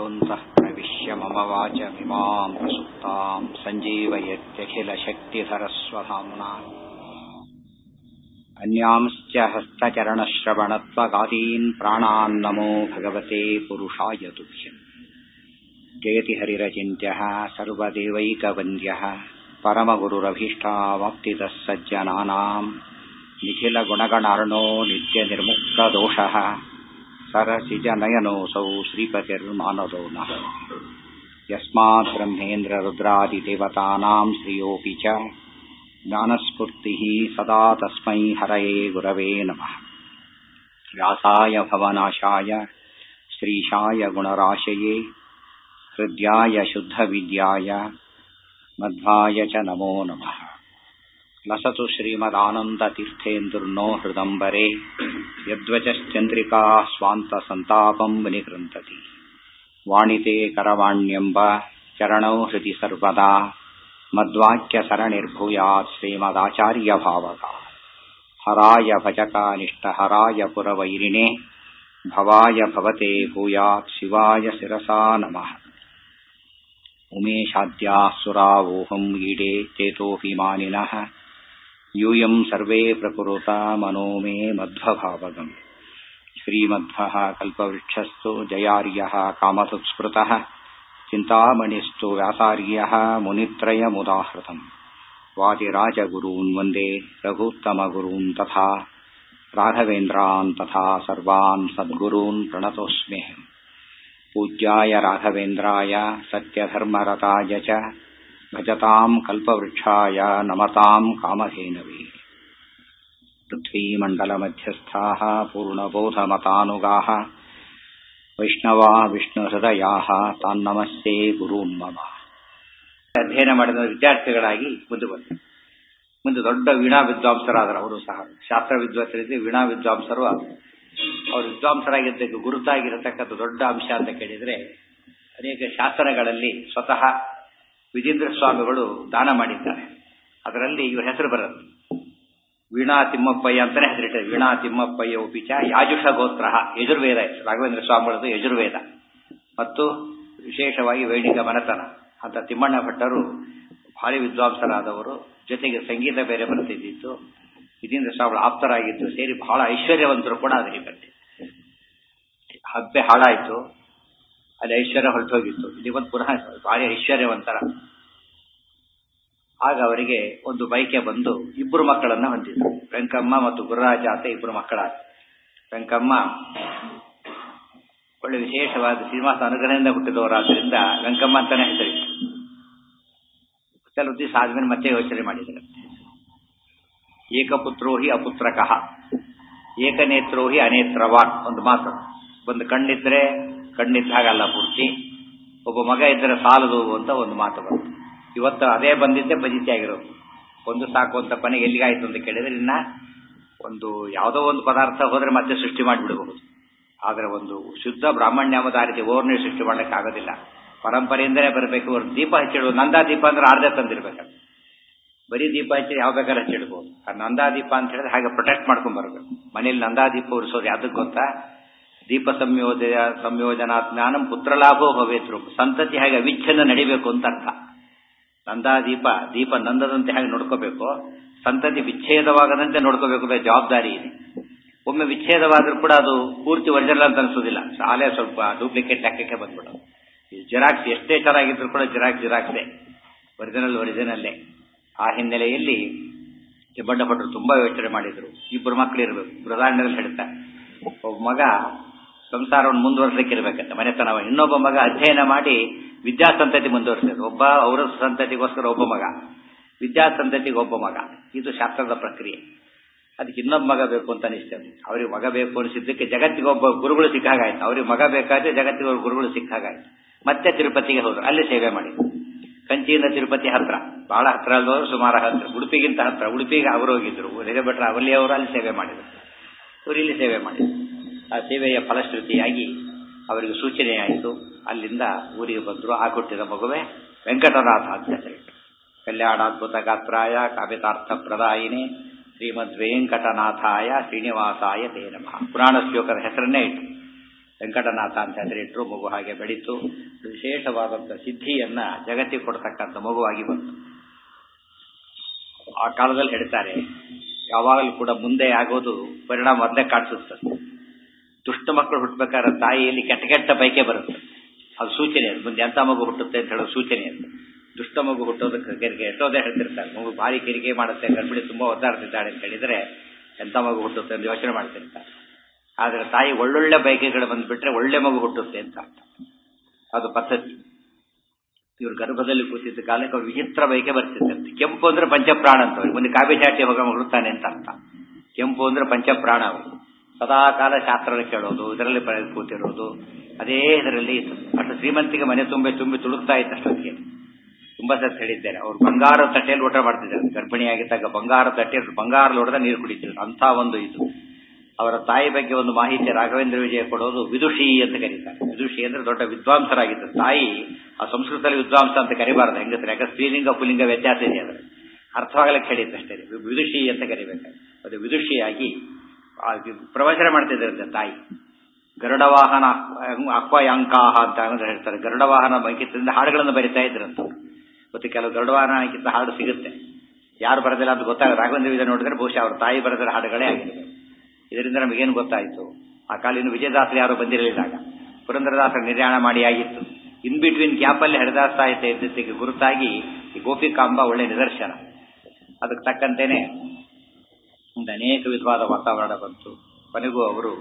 योऽन्तः प्रविश्य मम वाचमिमाम् प्रसुप्ताम् सञ्जीवयत्यखिलशक्तिधरस्वधाम्ना अन्यांश्च हस्तचरणश्रवणत्वगादीन् प्राणान् नमो भगवते पुरुषाय तुभ्यम् जयति हरिरचिन्त्यः सर्वदेवैकवन्द्यः परमगुरुरभीष्टावाप्तितः सज्जनानाम् निखिलगुणगणार्णो नित्यनिर्मुक्तदोषः सरसिजनयनोऽसौ श्रीपतिर्मानदो नः यस्मात् ब्रह्मेन्द्ररुद्रादिदेवतानाम् श्रियोऽपि च ज्ञानस्फूर्तिः सदा तस्मै हरये गुरवे नमः व्यासाय भवनाशाय श्रीशाय गुणराशये हृद्याय शुद्धविद्याय मध्वाय च नमो नमः लसतु श्रीमदानन्दतीर्थेन्दुर्नो हृदम्बरे यद्वचश्चन्द्रिका स्वान्तसन्तापम् विनिकृन्तति वाणिते करवाण्यम्ब चरणौ हृदि सर्वदा मद्वाक्यसरणिर्भूयात् श्रीमदाचार्यभावका हराय भजकानिष्टहराय पुरवैरिणे भवाय भवते भूयात् शिवाय शिरसा नमः उमेशाद्याः सुरावोहम् ईडे चेतोऽभिमानिनः यूयम् सर्वे प्रकुरुता मनो मे मध्वभावगम् श्रीमध्वः कल्पवृक्षस्तु जयार्यः कामधुत्स्मृतः चिन्तामणिस्तु व्यासार्यः मुनित्रयमुदाहृतम् वादिराजगुरून् वन्दे रघूत्तमगुरून् तथा राघवेन्द्रान् तथा सर्वान् सद्गुरून् प्रणतोऽस्म्यहम् पूज्याय राघवेन्द्राय सत्यधर्मरताय च भजताम् कल्पवृक्षाय नमताम् कामधेनवे पृथ्वीमण्डलमध्यस्थाः पूर्णबोधमतानुगाः ವೈಷ್ಣವ ವಿಷ್ಣು ಹೃದಯಾಹ ತಾನ್ನಮಸ್ತೆ ಗುರೂನ್ ಮಮ ಅಧ್ಯಯನ ಮಾಡಿದ ವಿದ್ಯಾರ್ಥಿಗಳಾಗಿ ಮುಂದೆ ಬಂದರು ಮುಂದೆ ದೊಡ್ಡ ವೀಣಾ ವಿದ್ವಾಂಸರಾದರು ಅವರು ಸಹ ಶಾಸ್ತ್ರ ವಿದ್ವಾಂಸರಿದ್ದು ವೀಣಾ ವಿದ್ವಾಂಸರು ಅವರು ವಿದ್ವಾಂಸರಾಗಿದ್ದಕ್ಕೆ ಗುರುತಾಗಿರತಕ್ಕಂಥ ದೊಡ್ಡ ಅಂಶ ಅಂತ ಕೇಳಿದರೆ ಅನೇಕ ಶಾಸನಗಳಲ್ಲಿ ಸ್ವತಃ ವಿಜೇಂದ್ರ ಸ್ವಾಮಿಗಳು ದಾನ ಮಾಡಿದ್ದಾರೆ ಅದರಲ್ಲಿ ಇವ್ರ ಹೆಸರು ಬರುತ್ತೆ ವೀಣಾ ತಿಮ್ಮಪ್ಪಯ್ಯ ಅಂತಾನೆ ಹೆಸರಿಟ್ಟಿದೆ ವೀಣಾ ತಿಮ್ಮಪ್ಪಯ್ಯ ಉಪಿಚ ಯಾಜುಷ ಗೋತ್ರ ಯಜುರ್ವೇದ ರಾಘವೇಂದ್ರ ಸ್ವಾಮಿಗಳದು ಯಜುರ್ವೇದ ಮತ್ತು ವಿಶೇಷವಾಗಿ ವೈದಿಕ ಮನತನ ಅಂತ ತಿಮ್ಮಣ್ಣ ಭಟ್ಟರು ಭಾರಿ ವಿದ್ವಾಂಸರಾದವರು ಜೊತೆಗೆ ಸಂಗೀತ ಬೇರೆ ಬರ್ತಿದ್ದಿತ್ತು ವಿಜೇಂದ್ರ ಸ್ವಾಮಿಗಳು ಆಪ್ತರಾಗಿದ್ದು ಸೇರಿ ಬಹಳ ಐಶ್ವರ್ಯವಂತರು ಕೂಡ ಅದಕ್ಕೆ ಬಂದೆ ಹಬ್ಬೆ ಹಾಳಾಯಿತು ಅಲ್ಲಿ ಐಶ್ವರ್ಯ ಹೊರಟೋಗಿತ್ತು ಇಲ್ಲಿ ಒಂದು ಪುನಃ ಭಾರಿ ಐಶ್ವರ್ಯವಂತರ ಆಗ ಅವರಿಗೆ ಒಂದು ಬೈಕೆ ಬಂದು ಇಬ್ಬರು ಮಕ್ಕಳನ್ನ ಹೊಂದಿದ್ರು ವೆಂಕಮ್ಮ ಮತ್ತು ಗುರುರಾಜ ಅಂತ ಇಬ್ಬರು ಮಕ್ಕಳ ವೆಂಕಮ್ಮ ಒಳ್ಳೆ ವಿಶೇಷವಾದ ಶ್ರೀನಿವಾಸ ಅನುಗ್ರಹದಿಂದ ಹುಟ್ಟಿದವರಾದ್ರಿಂದ ವೆಂಕಮ್ಮ ಅಂತಾನೆ ಹೆಸರಿತ್ತು ಕೆಲವು ದಿವಸ ಆದ್ಮೇಲೆ ಮತ್ತೆ ಯೋಚನೆ ಮಾಡಿದರು ಏಕಪುತ್ರೋ ಹಿ ಅಪುತ್ರಕಃ ಏಕನೇತ್ರೋ ಹಿ ಅನೇತ್ರವಾನ್ ಒಂದು ಮಾತು ಒಂದು ಕಣ್ಣಿದ್ರೆ ಕಣ್ಣಿದ್ದ ಹಾಗಲ್ಲ ಪೂರ್ತಿ ಒಬ್ಬ ಮಗ ಇದ್ದರೆ ಸಾಲದು ಅಂತ ಒಂದು ಮಾತು ಬಂತು ಇವತ್ತು ಅದೇ ಬಂದಿದ್ದೆ ಬಜಿತಿ ಆಗಿರೋದು ಒಂದು ಸಾಕು ಅಂತ ಕೊನೆಗೆ ಎಲ್ಲಿಗಾಯ್ತು ಅಂತ ಕೇಳಿದ್ರೆ ಇನ್ನ ಒಂದು ಯಾವುದೋ ಒಂದು ಪದಾರ್ಥ ಹೋದ್ರೆ ಮತ್ತೆ ಸೃಷ್ಟಿ ಮಾಡಿಬಿಡಬಹುದು ಆದರೆ ಒಂದು ಶುದ್ಧ ಬ್ರಾಹ್ಮಣ್ಯಮದ ಆ ರೀತಿ ಓರ್ನೇ ಸೃಷ್ಟಿ ಮಾಡಲಿಕ್ಕೆ ಆಗೋದಿಲ್ಲ ಪರಂಪರೆಯಿಂದಲೇ ಬರಬೇಕು ಅವ್ರು ದೀಪ ಹಚ್ಚಿಡುವುದು ನಂದಾ ದೀಪ ಅಂದ್ರೆ ಆರ್ದೇ ತಂದಿರ್ಬೇಕು ಬರೀ ದೀಪ ಹಚ್ಚಿ ಯಾವ ಬೇಕಾದ್ರೆ ಹಚ್ಚಿಡ್ಬೋದು ಆ ನಂದಾ ದೀಪ ಅಂತ ಹೇಳಿದ್ರೆ ಹಾಗೆ ಪ್ರೊಟೆಕ್ಟ್ ಮಾಡ್ಕೊಂಡ್ ಬರಬೇಕು ಮನೇಲಿ ನಂದಾ ದೀಪ ಉರಿಸೋದು ಯಾವ್ದಕ್ಕೆ ಗೊತ್ತಾ ದೀಪ ಸಂಯೋಜ ಸಂಯೋಜನಾ ಜ್ಞಾನಂ ಪುತ್ರಲಾಭೋ ಭವೇತ್ರು ಸಂತತಿ ಹಾಗೆ ಅವಿಚ್ಛೇದ ನಡಿಬೇಕು ಅಂತ ಅರ್ಥ ನಂದಾ ದೀಪ ದೀಪ ನಂದದಂತೆ ಹಾಗೆ ನೋಡ್ಕೋಬೇಕು ಸಂತತಿ ವಿಚ್ಛೇದವಾಗದಂತೆ ನೋಡ್ಕೋಬೇಕು ಜವಾಬ್ದಾರಿ ಇದೆ ಒಮ್ಮೆ ವಿಚ್ಛೇದವಾದ್ರೂ ಕೂಡ ಅದು ಪೂರ್ತಿ ಒರಿಜಿನಲ್ ಅಂತ ಅನ್ಸೋದಿಲ್ಲ ಶಾಲೆ ಸ್ವಲ್ಪ ಡೂಪ್ಲಿಕೇಟ್ ಲೆಕ್ಕಕ್ಕೆ ಬಂದ್ಬಿಡೋದು ಜಿರಾಕ್ಸ್ ಎಷ್ಟೇ ಚೆನ್ನಾಗಿದ್ರು ಕೂಡ ಜಿರಾಕ್ಸ್ ಜಿರಾಕ್ಸೇ ಒರಿಜಿನಲ್ ಒರಿಜಿನಲ್ಲೇ ಆ ಹಿನ್ನೆಲೆಯಲ್ಲಿ ತಿಮ್ಮಣ್ಣ ಭಟ್ರು ತುಂಬಾ ಯೋಚನೆ ಮಾಡಿದ್ರು ಇಬ್ಬರು ಮಕ್ಕಳು ಇರಬೇಕು ಬೃಹದಾರಣ್ಯದಲ್ಲಿ ಹೇಳ್ತಾರೆ ಒಬ್ಬ ಮಗ ಸಂಸಾರವನ್ನು ಮುಂದುವರ್ಸಲಿಕ್ಕೆ ಇರಬೇಕಂತ ಮನೆತನವ ಇನ್ನೊಬ್ಬ ಮಗ ಅಧ್ಯಯನ ಮಾಡಿ ವಿದ್ಯಾಸಂತತಿ ಮುಂದುವರಿಸೋದು ಒಬ್ಬ ಅವರ ಸಂತತಿಗೋಸ್ಕರ ಒಬ್ಬ ಮಗ ವಿದ್ಯಾಸಂತತಿಗೆ ಒಬ್ಬ ಮಗ ಇದು ಶಾಸ್ತ್ರದ ಪ್ರಕ್ರಿಯೆ ಅದಕ್ಕೆ ಇನ್ನೊಬ್ಬ ಮಗ ಬೇಕು ಅಂತ ಅನಿಸ್ತೇವೆ ಅವ್ರಿಗೆ ಮಗ ಬೇಕು ಅನಿಸಿದ್ದಕ್ಕೆ ಜಗತ್ತಿಗೆ ಒಬ್ಬ ಗುರುಗಳು ಸಿಕ್ಕಾಗಾಯ್ತು ಅವ್ರಿಗೆ ಮಗ ಬೇಕಾದ್ರೆ ಜಗತ್ತಿಗೆ ಒಬ್ಬ ಗುರುಗಳು ಸಿಕ್ಕಾಗಾಯ್ತು ಮತ್ತೆ ತಿರುಪತಿಗೆ ಹೋದ್ರು ಅಲ್ಲಿ ಸೇವೆ ಮಾಡಿದ್ರು ಕಂಚಿಯಿಂದ ತಿರುಪತಿ ಹತ್ರ ಬಹಳ ಹತ್ರ ಅಲ್ದವರು ಸುಮಾರು ಹತ್ರ ಉಡುಪಿಗಿಂತ ಹತ್ರ ಉಡುಪಿಗೆ ಅವರು ಹೋಗಿದ್ರು ರೇಗಭಟ್ರ ಅವಲ್ಲಿ ಅವರು ಅಲ್ಲಿ ಸೇವೆ ಮಾಡಿದ್ರು ಇವರು ಇಲ್ಲಿ ಸೇವೆ ಮಾಡಿದ್ರು ಆ ಸೇವೆಯ ಫಲಶ್ರುತಿಯಾಗಿ ಅವರಿಗೆ ಸೂಚನೆಯಾಯಿತು ಅಲ್ಲಿಂದ ಊರಿಗೆ ಬಂದರು ಆ ಹುಟ್ಟಿದ ಮಗುವೆ ವೆಂಕಟನಾಥ ಅಂತ ಹೆಸರಿಟ್ಟು ಕಲ್ಯಾಣಾದ್ಭುತ ಗಾತ್ರಾಯ ಕಾವ್ಯತಾರ್ಥ ಪ್ರದಾಯಿನಿ ಶ್ರೀಮದ್ ವೆಂಕಟನಾಥಾಯ ಶ್ರೀನಿವಾಸಾಯ ತೇ ನಮಃ ಪುರಾಣ ಶ್ಲೋಕದ ಹೆಸರನ್ನೇ ಇಟ್ಟು ವೆಂಕಟನಾಥ ಅಂತ ಹೆಸರಿಟ್ಟರು ಮಗು ಹಾಗೆ ಬೆಳೀತು ವಿಶೇಷವಾದಂಥ ಸಿದ್ಧಿಯನ್ನ ಜಗತ್ತಿಗೆ ಕೊಡ್ತಕ್ಕಂಥ ಮಗುವಾಗಿ ಬಂತು ಆ ಕಾಲದಲ್ಲಿ ಹೇಳ್ತಾರೆ ಯಾವಾಗಲೂ ಕೂಡ ಮುಂದೆ ಆಗೋದು ಪರಿಣಾಮ ಮೊದಲೇ ಕಾಣಿಸುತ್ತದೆ ದುಷ್ಟ ಮಕ್ಕಳು ಹುಟ್ಟಬೇಕಾದ್ರೆ ತಾಯಿಯಲ್ಲಿ ಕೆಟ್ಟ ಕೆಟ್ಟ ಬೈಕೆ ಬರುತ್ತೆ ಅದು ಸೂಚನೆ ಅದು ಮುಂದೆ ಎಂಥ ಮಗು ಹುಟ್ಟುತ್ತೆ ಅಂತ ಹೇಳೋ ಸೂಚನೆ ಅದು ದುಷ್ಟ ಮಗು ಹುಟ್ಟೋದಕ್ಕೆ ಕೆರಿಗೆ ಎಷ್ಟೋದೇ ಹೇಳ್ತಿರ್ತಾರೆ ಮಗು ಭಾರಿ ಕಿರಿಕೆ ಮಾಡುತ್ತೆ ಗರ್ಭಿಣಿ ತುಂಬ ಒದ್ದಾಡ್ತಿದ್ದಾಳೆ ಅಂತ ಹೇಳಿದ್ರೆ ಎಂಥ ಮಗು ಹುಟ್ಟುತ್ತೆ ಅಂತ ಯೋಚನೆ ಮಾಡ್ತಿರ್ತಾರೆ ಆದರೆ ತಾಯಿ ಒಳ್ಳೊಳ್ಳೆ ಬೈಕೆಗಳು ಬಂದ್ಬಿಟ್ರೆ ಒಳ್ಳೆ ಮಗು ಹುಟ್ಟುತ್ತೆ ಅಂತ ಅರ್ಥ ಅದು ಪದ್ಧತಿ ಇವ್ರ ಗರ್ಭದಲ್ಲಿ ಕೂತಿದ್ದ ಕಾಲಕ್ಕೆ ಅವ್ರು ವಿಚಿತ್ರ ಬೈಕೆ ಬರ್ತಿದ್ದಂತೆ ಕೆಂಪು ಅಂದ್ರೆ ಪಂಚಪ್ರಾಣ ಅಂತ ಅವ್ರಿಗೆ ಮುಂದೆ ಕಾಬಿ ಚಾಟಿ ಹೋಗ ಹುಡುಕ್ತಾನೆ ಅಂತ ಅರ್ಥ ಕೆಂಪು ಅಂದ್ರೆ ಪಂಚಪ್ರಾಣ ಅವರು ಸದಾ ಕಾಲ ಶಾಸ್ತ್ರ ಕೇಳೋದು ಇದರಲ್ಲಿ ಕೂತಿರೋದು ಅದೇ ಇದರಲ್ಲಿ ಅಷ್ಟು ಶ್ರೀಮಂತಿಗೆ ಮನೆ ತುಂಬಿ ತುಂಬಿ ತುಳುಕ್ತಾ ಇತ್ತು ಅಷ್ಟೊತ್ತಿಗೆ ತುಂಬಾ ಸತ್ ಹೇಳಿದ್ದೇನೆ ಅವ್ರು ಬಂಗಾರ ತಟ್ಟೆಯಲ್ಲಿ ಊಟ ಮಾಡ್ತಿದ್ದಾರೆ ಗರ್ಭಿಣಿಯಾಗಿದ್ದಾಗ ಬಂಗಾರ ತಟ್ಟೆಯಲ್ಲಿ ಬಂಗಾರ ಲೋಟದ ನೀರು ಕುಡಿತಿದ್ರು ಅಂತ ಒಂದು ಇದು ಅವರ ತಾಯಿ ಬಗ್ಗೆ ಒಂದು ಮಾಹಿತಿ ರಾಘವೇಂದ್ರ ವಿಜಯ ಕೊಡೋದು ವಿದುಷಿ ಅಂತ ಕರೀತಾರೆ ವಿದುಷಿ ಅಂದ್ರೆ ದೊಡ್ಡ ವಿದ್ವಾಂಸರಾಗಿದ್ದರು ತಾಯಿ ಆ ಸಂಸ್ಕೃತದಲ್ಲಿ ವಿದ್ವಾಂಸ ಅಂತ ಕರಿಬಾರದು ಹೆಂಗಸರು ಯಾಕಂದ್ರೆ ಸ್ತ್ರೀಲಿಂಗ ಪುಲ್ಲಿಂಗ ವ್ಯತ್ಯಾಸ ಇದೆ ಅದರ ಅರ್ಥವಾಗಲಿಕ್ಕೆ ಹೇಳಿದ್ದಷ್ಟೇ ವಿದುಷಿ ಅಂತ ಕರಿಬೇಕು ಅದು ವಿದುಷಿಯಾಗಿ ಪ್ರವಚನ ಮಾಡ್ತಿದ್ರಂತೆ ತಾಯಿ ಗರುಡವಾಹನ ಅಕ್ವಯಾಂಕಾಹ ಅಂತ ಹೇಳ್ತಾರೆ ಗರುಡವಾಹನ ಅಂಕಿತದಿಂದ ಹಾಡುಗಳನ್ನು ಬರಿತಾ ಇದ್ರಂತ ಮತ್ತೆ ಕೆಲವು ಗರುಡವಾಹನ ಅಂಕಿತ ಹಾಡು ಸಿಗುತ್ತೆ ಯಾರು ಬರೋದಿಲ್ಲ ಅಂತ ಗೊತ್ತಾಗ ರಾಘವೇಂದ್ರ ವಿಜಯ ನೋಡಿದ್ರೆ ಬಹುಶಃ ಅವ್ರ ತಾಯಿ ಬರೆದಿರೋ ಹಾಡುಗಳೇ ಆಗಿದೆ ಇದರಿಂದ ನಮಗೇನು ಗೊತ್ತಾಯಿತು ಆ ಕಾಲಿನ ವಿಜಯದಾಸರು ಯಾರು ಬಂದಿರಲಿಲ್ಲ ಪುರಂದರದಾಸರ ನಿರ್ಯಾಣ ಮಾಡಿ ಆಗಿತ್ತು ಇನ್ ಬಿಟ್ವೀನ್ ಗ್ಯಾಪಲ್ಲಿ ಹರಿದಾಸ ಸಾಹಿತ್ಯ ಇದ್ದಕ್ಕೆ ಗುರುತಾಗಿ ಈ ಗೋಪಿಕಾಂಬ ಒಳ್ಳೆ ನಿದರ್ಶನ ಅದಕ್ಕೆ ತಕ್ಕಂತೆಯೇ ಒಂದು ಅನೇಕ ವಿಧವಾದ ವಾತಾವರಣ ಬಂತು ಕೊನೆಗೂ ಅವರು